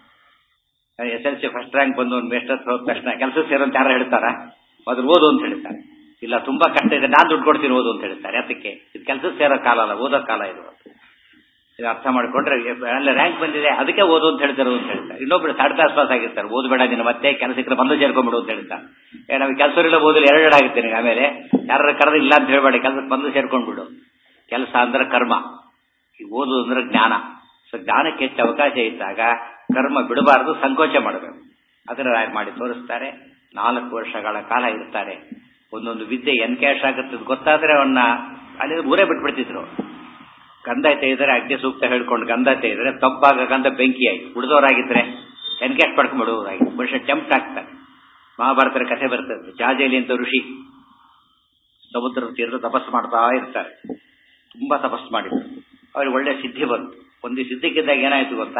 S L C first rank ಬಂದು ಒಂದು ಮೇಸ್ಟರ್ ಹೋದ ತಕ್ಷಣ ಕೆಲಸ ಸೇರೋಂತ ಯಾರು ಹೇಳ್ತಾರ ಮೊದಲು ಓದು ಅಂತ ಹೇಳ್ತಾರೆ ಇಲ್ಲ ತುಂಬಾ ಕಷ್ಟ ಇದೆ ನಾನು ದುಡ್ಡು ಕೊಡ್ತೀನಿ ಓದು ಅಂತ ಹೇಳ್ತಾರೆ ಅದಕ್ಕೆ ಇದು ಕೆಲಸ ಸೇರೋ ಕಾಲ ಅಲ್ಲ ಓದೋ ಕಾಲ ಇದು ಇದು ಅರ್ಥ ಮಾಡ್ಕೊಂಡ್ರೆ ಅಲ್ಲ ರ್ಯಾಂಕ್ ಬಂದಿದೆ ಅದಕ್ಕೆ ಓದು ಅಂತ ಹೇಳ್ತಾರೆ ಅಂತ ಹೇಳ್ತಾರೆ ಇನ್ನೊಬ್ರು ಥರ್ಡ್ ಕ್ಲಾಸ್ ಪಾಸ್ ಆಗಿರ್ತಾರೆ ಓದ್ಬೇಡ ನೀನು ಮತ್ತೆ ಕೆಲಸಕ್ಕೆ ಬಂದು ಸೇರ್ಕೊಂಡ್ಬಿಡು ಅಂತ ಹೇಳ್ತಾರೆ ಏ ನಮಗೆ ಕೆಲಸ ಇಲ್ಲ ಓದಲು ಎರಡು ಆಗುತ್ತೆ ನಿನಗೆ ಆಮೇಲೆ ಯಾರು ಕರೆದು ಇಲ್ಲ ಅಂತ ಹೇಳ್ಬೇಡಿ ಕೆಲಸಕ್ಕೆ ಬಂದು ಸೇರ್ಕೊಂಡ್ಬಿಡು ಕೆಲಸ ಅಂದ್ರೆ ಕರ್ಮ ಈ ಓದು ಅಂದ್ರೆ ಜ್ಞಾನ ಸೊ ಜ್ಞಾನಕ್ಕೆ ಹೆಚ್ಚು ಅವಕಾಶ ಇದ್ದಾಗ ಕರ್ಮ ಬಿಡಬಾರದು ಸಂಕೋಚ ಮಾಡಬೇಕು ಅದರ ರಾಯ ಮಾಡಿ ತೋರಿಸ್ತಾರೆ ನಾಲ್ಕು ವರ್ಷಗಳ ಕಾಲ ಇರ್ತಾರೆ ಒಂದೊಂದು ವಿದ್ಯೆ ಎನ್ ಕ್ಯಾಶ್ ಆಗುತ್ತೆ ಗೊತ್ತಾದ್ರೆ ಅವನ್ನ ಅಲ್ಲಿ ಊರೇ ಬಿಟ್ಬಿಡ್ತಿದ್ರು ಗಂಧ ತೆಗೆದ್ರೆ ಅಗ್ನಿ ಸೂಕ್ತ ಹೇಳ್ಕೊಂಡು ಗಂಧ ತೆಗೆದ್ರೆ ತಪ್ಪಾಗ ಗಂಧ ಬೆಂಕಿ ಆಗಿ ಉಳಿದವರಾಗಿದ್ರೆ ಎನ್ ಕ್ಯಾಶ್ ಪಡ್ಕೊಂಡ್ಬಿಡುವುದಾಗಿ ಮನುಷ್ಯ ಟೆಂಪ್ಟ್ ಆಗ್ತಾರೆ ಮಹಾಭಾರತದ ಕಥೆ ಬರ್ತದೆ ಜಾಜೇಲಿ ಅಂತ ಋಷಿ ಸಮುದ್ರದ ತೀರದ ತಪಸ್ಸು ಮಾಡ್ತಾ ಇರ್ತಾರೆ ತುಂಬಾ ತಪಸ್ಸು ಮಾಡಿದ್ರು ಅವ್ರಿಗೆ ಒಳ್ಳೆ ಸಿದ್ಧಿ ಬಂತು ಒಂದು ಸಿದ್ಧಿಕ್ಕಿದ್ದಾಗ ಏನಾಯ್ತು ಗೊತ್ತಾ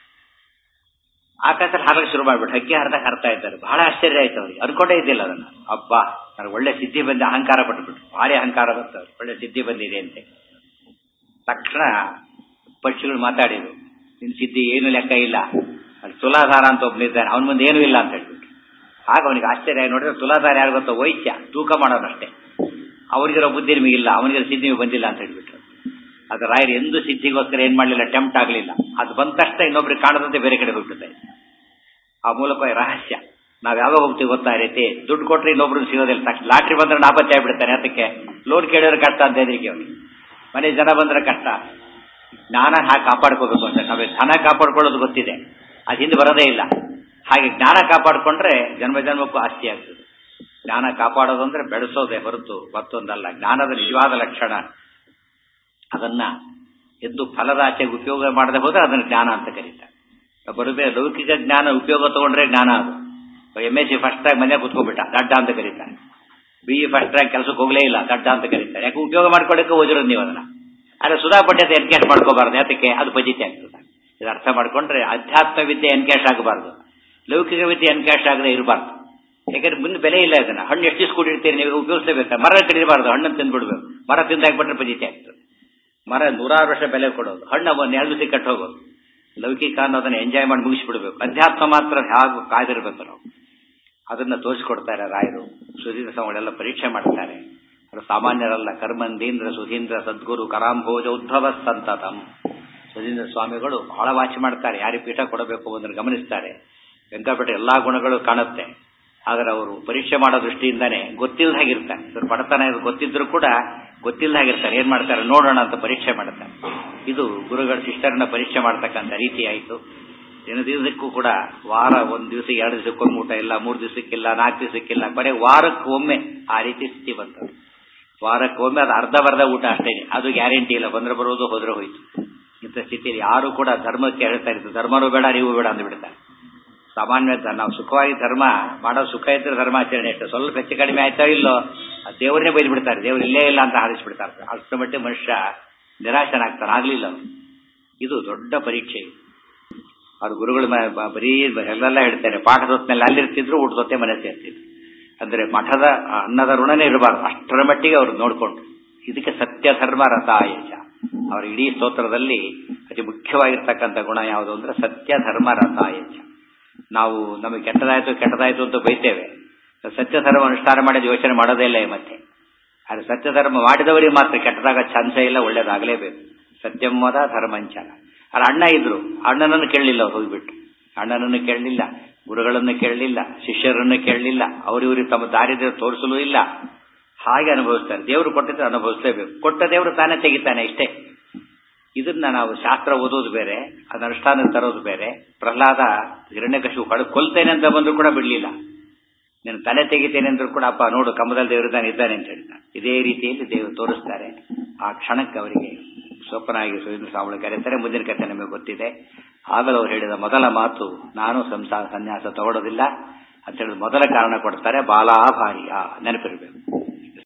ಆಕಾಶದಲ್ಲಿ ಹಾರಕ್ಕೆ ಶುರು ಮಾಡ್ಬಿಟ್ಟು ಹಕ್ಕಿ ಹಾರದಾಗ ಹಾರ್ತಾ ಇದ್ದಾರೆ ಬಹಳ ಆಶ್ಚರ್ಯ ಆಯ್ತು ಅವ್ರಿಗೆ ಅನ್ಕೊಂಡೇ ಇದ್ದಿಲ್ಲ ಅದನ್ನ ಅಬ್ಬಾ ನನಗೆ ಒಳ್ಳೆ ಸಿದ್ಧಿ ಬಂದು ಅಹಂಕಾರ ಪಟ್ಬಿಟ್ರು ಭಾರಿ ಅಹಂಕಾರ ಬಂತು ಅವ್ರಿಗೆ. ಒಳ್ಳೆ ಸಿದ್ಧಿ ಬಂದಿದೆ ಅಂತೆ ತಕ್ಷಣ ಪಕ್ಷಿಗಳು ಮಾತಾಡಿದ್ರು ನಿನ್ ಸಿದ್ಧಿ ಏನು ಲೆಕ್ಕ ಇಲ್ಲ ಅಲ್ಲಿ ತುಲಾಧಾರ ಅಂತ ಒಬ್ಬನಿದ್ದಾನೆ ಅವನ ಮುಂದೆ ಏನೂ ಇಲ್ಲ ಅಂತ ಹೇಳ್ಬಿಟ್ಟು ಆಗ ಅವನಿಗೆ ಆಶ್ಚರ್ಯ ಆಗಿ ನೋಡಿದ್ರೆ ತುಲಾಧಾರ ಯಾರು ಗೊತ್ತೋ ವೈದ್ಯ ತೂಕ ಮಾಡೋನಷ್ಟೇ ಅವರಿಗಿರೋ ಬುದ್ಧಿ ನಿಮಗಿಲ್ಲ ಅವನಿಗಿರೋ ಸಿದ್ಧಿ ನಿಮಗೆ ಬಂದಿಲ್ಲ ಅಂತ ಹೇಳ್ಬಿಟ್ರು ಅದು ರಾಯರು ಎಂದು ಸಿದ್ಧಿಗೋಸ್ಕರ ಏನ್ ಮಾಡಲಿಲ್ಲ ಟೆಂಪ್ಟ್ ಆಗಲಿಲ್ಲ ಅದು ಬಂದ ತಕ್ಷಣ ಇನ್ನೊಬ್ರಿಗೆ ಕಾಣದಂತೆ ಬೇರೆ ಕಡೆ ಹೋಗ್ಬಿಡುತ್ತೆ ಆ ಮೂಲಕ ರಹಸ್ಯ ನಾವ್ ಯಾವಾಗ ಹೋಗ್ತೀವಿ ಗೊತ್ತಾ ಈ ರೀತಿ ದುಡ್ಡು ಕೊಟ್ರೆ ಇನ್ನೊಬ್ರು ಸಿಗೋದಿಲ್ಲ ತಕ್ಷಣ ಲಾಟ್ರಿ ಬಂದ್ರೆ ನಾಪತ್ತೆ ಆಗ್ಬಿಡ್ತಾನೆ ಅದಕ್ಕೆ ಲೋನ್ ಕೇಳಿದ್ರೆ ಕಷ್ಟ ಅಂತ ಹೆದರಿಕೆ ಅವನಿಗೆ ಮನೆ ಜನ ಬಂದ್ರೆ ಕಷ್ಟ ಜ್ಞಾನ ಹಾಗೆ ಕಾಪಾಡ್ಕೋಬೇಕು ಅಂತ ನಾವೇ ಧನ ಕಾಪಾಡ್ಕೊಳ್ಳೋದು ಗೊತ್ತಿದೆ ಅದು ಹಿಂದೆ ಬರೋದೇ ಇಲ್ಲ ಹಾಗೆ ಜ್ಞಾನ ಕಾಪಾಡ್ಕೊಂಡ್ರೆ ಜನ್ಮ ಜನ್ಮಕ್ಕೂ ಆಸ್ತಿ ಆಗ್ತದೆ ಜ್ಞಾನ ಕಾಪಾಡೋದು ಅಂದ್ರೆ ಬೆಳೆಸೋದೇ ಹೊರತು ಮತ್ತೊಂದಲ್ಲ ಜ್ಞಾನದ ನಿಜವಾದ ಲಕ್ಷಣ ಅದನ್ನ ಎದ್ದು ಫಲದಾಚೆಗೆ ಉಪಯೋಗ ಮಾಡದೆ ಹೋದ್ರೆ ಅದನ್ನ ಜ್ಞಾನ ಅಂತ ಕರೀತಾರೆ ಬರುದೇ ಲೌಕಿಕ ಜ್ಞಾನ ಉಪಯೋಗ ತಗೊಂಡ್ರೆ ಜ್ಞಾನ ಅದು M S C first rank ಮನೆ ಕುತ್ಕೊಂಡ್ಬಿಟ್ಟ ದಡ್ಡ ಅಂತ ಕರೀತಾರೆ ಬಿ ಇ ಫಸ್ಟ್ ರ್ಯಾಂಕ್ ಕೆಲಸಕ್ಕೆ ಹೋಗ್ಲೇ ಇಲ್ಲ ದಡ್ಡ ಅಂತ ಕರೀತಾರೆ ಯಾಕೆ ಉಪಯೋಗ ಮಾಡ್ಕೊಳ್ಳೋಕೆ ಓದಿರೋದು ನೀವು ಅದನ್ನ ಆದ್ರೆ ಸುಧಾ ಪಂಡಿತ ಎನ್ಕ್ಯಾಶ್ ಮಾಡ್ಕೋಬಾರ್ದು ಯಾತಕ್ಕೆ ಅದು ಪಜಿತಿ ಆಗ್ತದೆ ಇದು ಅರ್ಥ ಮಾಡ್ಕೊಂಡ್ರೆ ಅಧ್ಯಾತ್ಮ ವಿದ್ಯೆ ಎನ್ಕ್ಯಾಶ್ ಆಗಬಾರ್ದು ಲೌಕಿಕ ವಿದ್ಯೆ ಎನ್ಕ್ಯಾಶ್ ಆಗದೆ ಇರಬಾರ್ದು ಯಾಕಂದ್ರೆ ಮುಂದೆ ಬೆಲೆ ಇಲ್ಲ ಇದನ್ನ ಹಣ್ಣು ಎಷ್ಟು ದಿವಸ ಕೂಡಿರ್ತೀರಿ ನೀವು ಉಪಯೋಗಿಸಲೇಬೇಕು ಮರ ಕಡಿಬಾರ್ದು ಹಣ್ಣನ್ನು ತಿಂದ್ಬಿಡ್ಬೇಕು ಮರ ತಿಂದಾಕ್ಬಿಟ್ರೆ ಪಜಿತಿ ಆಗ್ತದೆ ಮರ ನೂರಾರು ವರ್ಷ ಬೆಲೆ ಕೊಡೋದು ಹಣ್ಣು ಒಂದು ಎರಡು ದಿವಸ ಕಟ್ಟು ಹೋಗೋದು ಲೌಕಿಕ ಅನ್ನೋದನ್ನ ಎಂಜಾಯ್ ಮಾಡಿ ಮುಗಿಸ್ಬಿಡ್ಬೇಕು ಅಧ್ಯಾತ್ಮ ಮಾತ್ರ ಹೇಗೆ ಕಾಯ್ದಿರ್ಬೇಕು ನಾವು ಅದನ್ನ ತೋರಿಸಿಕೊಡ್ತಾರೆ ರಾಯರು ಸುಧೀಂದ್ರ ಸ್ವಾಮಿಗಳೆಲ್ಲ ಪರೀಕ್ಷೆ ಮಾಡ್ತಾರೆ ಅವರು ಸಾಮಾನ್ಯರಲ್ಲ ಕರ್ಮಂದೀಂದ್ರ ಸುಧೀಂದ್ರ ಸದ್ಗುರು ಕರಾಂಭೋಜ ಉದ್ಭವ ಸಂತತಂ ಸುಧೀಂದ್ರ ಸ್ವಾಮಿಗಳು ಬಹಳ ವಾಚಿ ಮಾಡ್ತಾರೆ ಯಾರಿಗೆ ಪೀಠ ಕೊಡಬೇಕು ಅನ್ನೋದನ್ನು ಗಮನಿಸ್ತಾರೆ ವೆಂಕಟಪೇಟೆ ಎಲ್ಲಾ ಗುಣಗಳು ಕಾಣುತ್ತೆ ಆದರೆ ಅವರು ಪರೀಕ್ಷೆ ಮಾಡೋ ದೃಷ್ಟಿಯಿಂದಾನೆ ಗೊತ್ತಿಲ್ಲದ ಹಾಗಿರ್ತಾರೆ ಇವ್ರ ಬಡತನ ಇದು ಗೊತ್ತಿದ್ರು ಕೂಡ ಗೊತ್ತಿಲ್ಲದ ಹಾಗಿರ್ತಾರೆ ಏನ್ ಮಾಡ್ತಾರೆ ನೋಡೋಣ ಅಂತ ಪರೀಕ್ಷೆ ಮಾಡ್ತಾರೆ ಇದು ಗುರುಗಳ ಶಿಷ್ಟರನ್ನ ಪರೀಕ್ಷೆ ಮಾಡ್ತಕ್ಕಂಥ ರೀತಿ ಆಯಿತು ದಿನ ದಿವಸಕ್ಕೂ ಕೂಡ ವಾರ ಒಂದ್ ದಿವಸ ಎರಡು ದಿವಸಕ್ಕೊಮ್ಮೆ ಊಟ ಇಲ್ಲ ಮೂರು ದಿವಸಕ್ಕಿಲ್ಲ ನಾಲ್ಕು ದಿವಸಕ್ಕಿಲ್ಲ ಬರೀ ವಾರಕ್ಕೆ ಒಮ್ಮೆ ಆ ರೀತಿ ಸ್ಥಿತಿ ಬಂತು ವಾರಕ್ಕೆ ಒಮ್ಮೆ ಅದು ಅರ್ಧ ಬರ್ಧ ಊಟ ಅಷ್ಟೇ ಅದು ಗ್ಯಾರಂಟಿ ಇಲ್ಲ ಬಂದ್ರೆ ಬರೋದು ಹೋದ್ರೆ ಹೋಯ್ತು ಇಂಥ ಸ್ಥಿತಿಯಲ್ಲಿ ಯಾರು ಕೂಡ ಧರ್ಮಕ್ಕೆ ಹೇಳ್ತಾ ಇತ್ತು ಧರ್ಮನೂ ಬೇಡ ನೀವು ಬೇಡ ಅಂದ್ಬಿಡ್ತಾರೆ ಸಾಮಾನ್ಯ ನಾವು ಸುಖವಾಗಿ ಧರ್ಮ ಮಾಡೋ ಸುಖ ಇದ್ರೆ ಧರ್ಮಾಚರಣೆ ಅಷ್ಟೇ ಸ್ವಲ್ಪ ಹೆಚ್ಚು ಕಡಿಮೆ ಆಯ್ತಾ ಇಲ್ಲೋ ಆ ದೇವರನ್ನೇ ಬೈದು ಬಿಡ್ತಾರೆ ದೇವ್ರು ಇಲ್ಲೇ ಇಲ್ಲ ಅಂತ ಹಾರಿಸ್ಬಿಡ್ತಾರೆ ಅಷ್ಟು ಮಟ್ಟಿಗೆ ಮನುಷ್ಯ ನಿರಾಶನಾಗ್ತಾನೆ ಆಗ್ಲಿಲ್ಲ ಅವ್ನು. ಇದು ದೊಡ್ಡ ಪರೀಕ್ಷೆ ಅವ್ರ ಗುರುಗಳು ಮ- ಬ- ಬರೀ ಎಲ್ಲೆಲ್ಲ ಹೇಳ್ತಾರೆ ಪಾಠದ ಹೊತ್ತಿನಲ್ಲಿ ಅಲ್ಲಿರ್ತಿದ್ರು ಊಟದೊತ್ತೆ ಮನೆ ಸೇರ್ತಿದ್ರು ಅಂದ್ರೆ ಮಠದ ಅನ್ನದ ಋಣನೇ ಇರಬಾರ್ದು ಅಷ್ಟರ ಮಟ್ಟಿಗೆ ಅವ್ರು ನೋಡ್ಕೊಂಡು ಇದಕ್ಕೆ ಸತ್ಯ ಧರ್ಮ ರಸಾಯಚ ಅವರ ಇಡೀ ಸ್ತೋತ್ರದಲ್ಲಿ ಅತಿ ಮುಖ್ಯವಾಗಿರ್ತಕ್ಕಂಥ ಗುಣ ಯಾವುದು ಅಂದ್ರೆ ಸತ್ಯ ಧರ್ಮ ರಸಾಯಚ ನಾವು ನಮಗೆ ಕೆಟ್ಟದಾಯ್ತು ಕೆಟ್ಟದಾಯ್ತು ಅಂತ ಬೈತೇವೆ ಸತ್ಯ ಧರ್ಮ ಅನುಷ್ಠಾನ ಮಾಡಿದ ಯೋಚನೆ ಮಾಡೋದೇ ಇಲ್ಲ ಈ ಮತ್ತೆ ಆದರೆ ಸತ್ಯ ಧರ್ಮ ಮಾಡಿದವರಿಗೆ ಮಾತ್ರ ಕೆಟ್ಟದಾಗ ಚಾನ್ಸೇ ಇಲ್ಲ ಒಳ್ಳೇದಾಗಲೇಬೇಕು ಸತ್ಯಮ್ಮದ ಧರ್ಮಂಚನ ಅಲ್ಲಿ ಅಣ್ಣ ಇದ್ರು ಅಣ್ಣನನ್ನು ಕೇಳಲಿಲ್ಲ ಅವ್ರು ಹೋಗ್ಬಿಟ್ಟು ಅಣ್ಣನನ್ನು ಕೇಳಲಿಲ್ಲ ಗುರುಗಳನ್ನು ಕೇಳಲಿಲ್ಲ ಶಿಷ್ಯರನ್ನು ಕೇಳಲಿಲ್ಲ ಅವರಿವರಿಗೆ ತಮ್ಮ ದಾರಿದ್ರ್ಯ ತೋರಿಸಲೂ ಇಲ್ಲ ಹಾಗೆ ಅನುಭವಿಸ್ತಾರೆ ದೇವರು ಕೊಟ್ಟಿದ್ರೆ ಅನುಭವಿಸಲೇಬೇಕು ಕೊಟ್ಟ ದೇವರು ತಾನೇ ತೆಗಿತಾನೆ ಇಷ್ಟೇ ಇದನ್ನ ನಾವು ಶಾಸ್ತ್ರ ಓದೋದು ಬೇರೆ ಅದನ್ನ ಅನುಷ್ಠಾನ ತರೋದು ಬೇರೆ ಪ್ರಹ್ಲಾದ ಹಿರಣ್ಯಕಶು ಕಡು ಕೊಲ್ತೇನೆ ಅಂತ ಬಂದ್ರು ಕೂಡ ಬಿಡ್ಲಿಲ್ಲ ನೀನು ತಲೆ ತೆಗಿತೇನೆ ಅಂದ್ರೂ ಕೂಡ ಅಪ್ಪ ನೋಡು ಕಂಬದಲ್ಲಿ ದೇವರಿದ್ದಾನೆ ಇದ್ದಾನೆ ಅಂತ ಹೇಳ್ತಾನೆ ಇದೇ ರೀತಿಯಲ್ಲಿ ದೇವರು ತೋರಿಸ್ತಾರೆ ಆ ಕ್ಷಣಕ್ಕೆ ಅವರಿಗೆ ಸ್ವಪ್ನಾಗಿ ಸುರೇಂದ್ರ ಸ್ವಾಮಿಗಳು ಕರೀತಾರೆ ಮುಂದಿನ ಕಥೆ ನಮಗೆ ಗೊತ್ತಿದೆ ಆಗಲೂ ಅವರು ಹೇಳಿದ ಮೊದಲ ಮಾತು ನಾನು ಸಂಸಾರ ಸನ್ಯಾಸ ತಗೊಳ್ಳೋದಿಲ್ಲ ಅಂತ ಹೇಳಿದ ಮೊದಲ ಕಾರಣ ಕೊಡ್ತಾರೆ ಬಾಲಾಭಾರಿಯ ನೆನಪಿರ್ಬೇಕು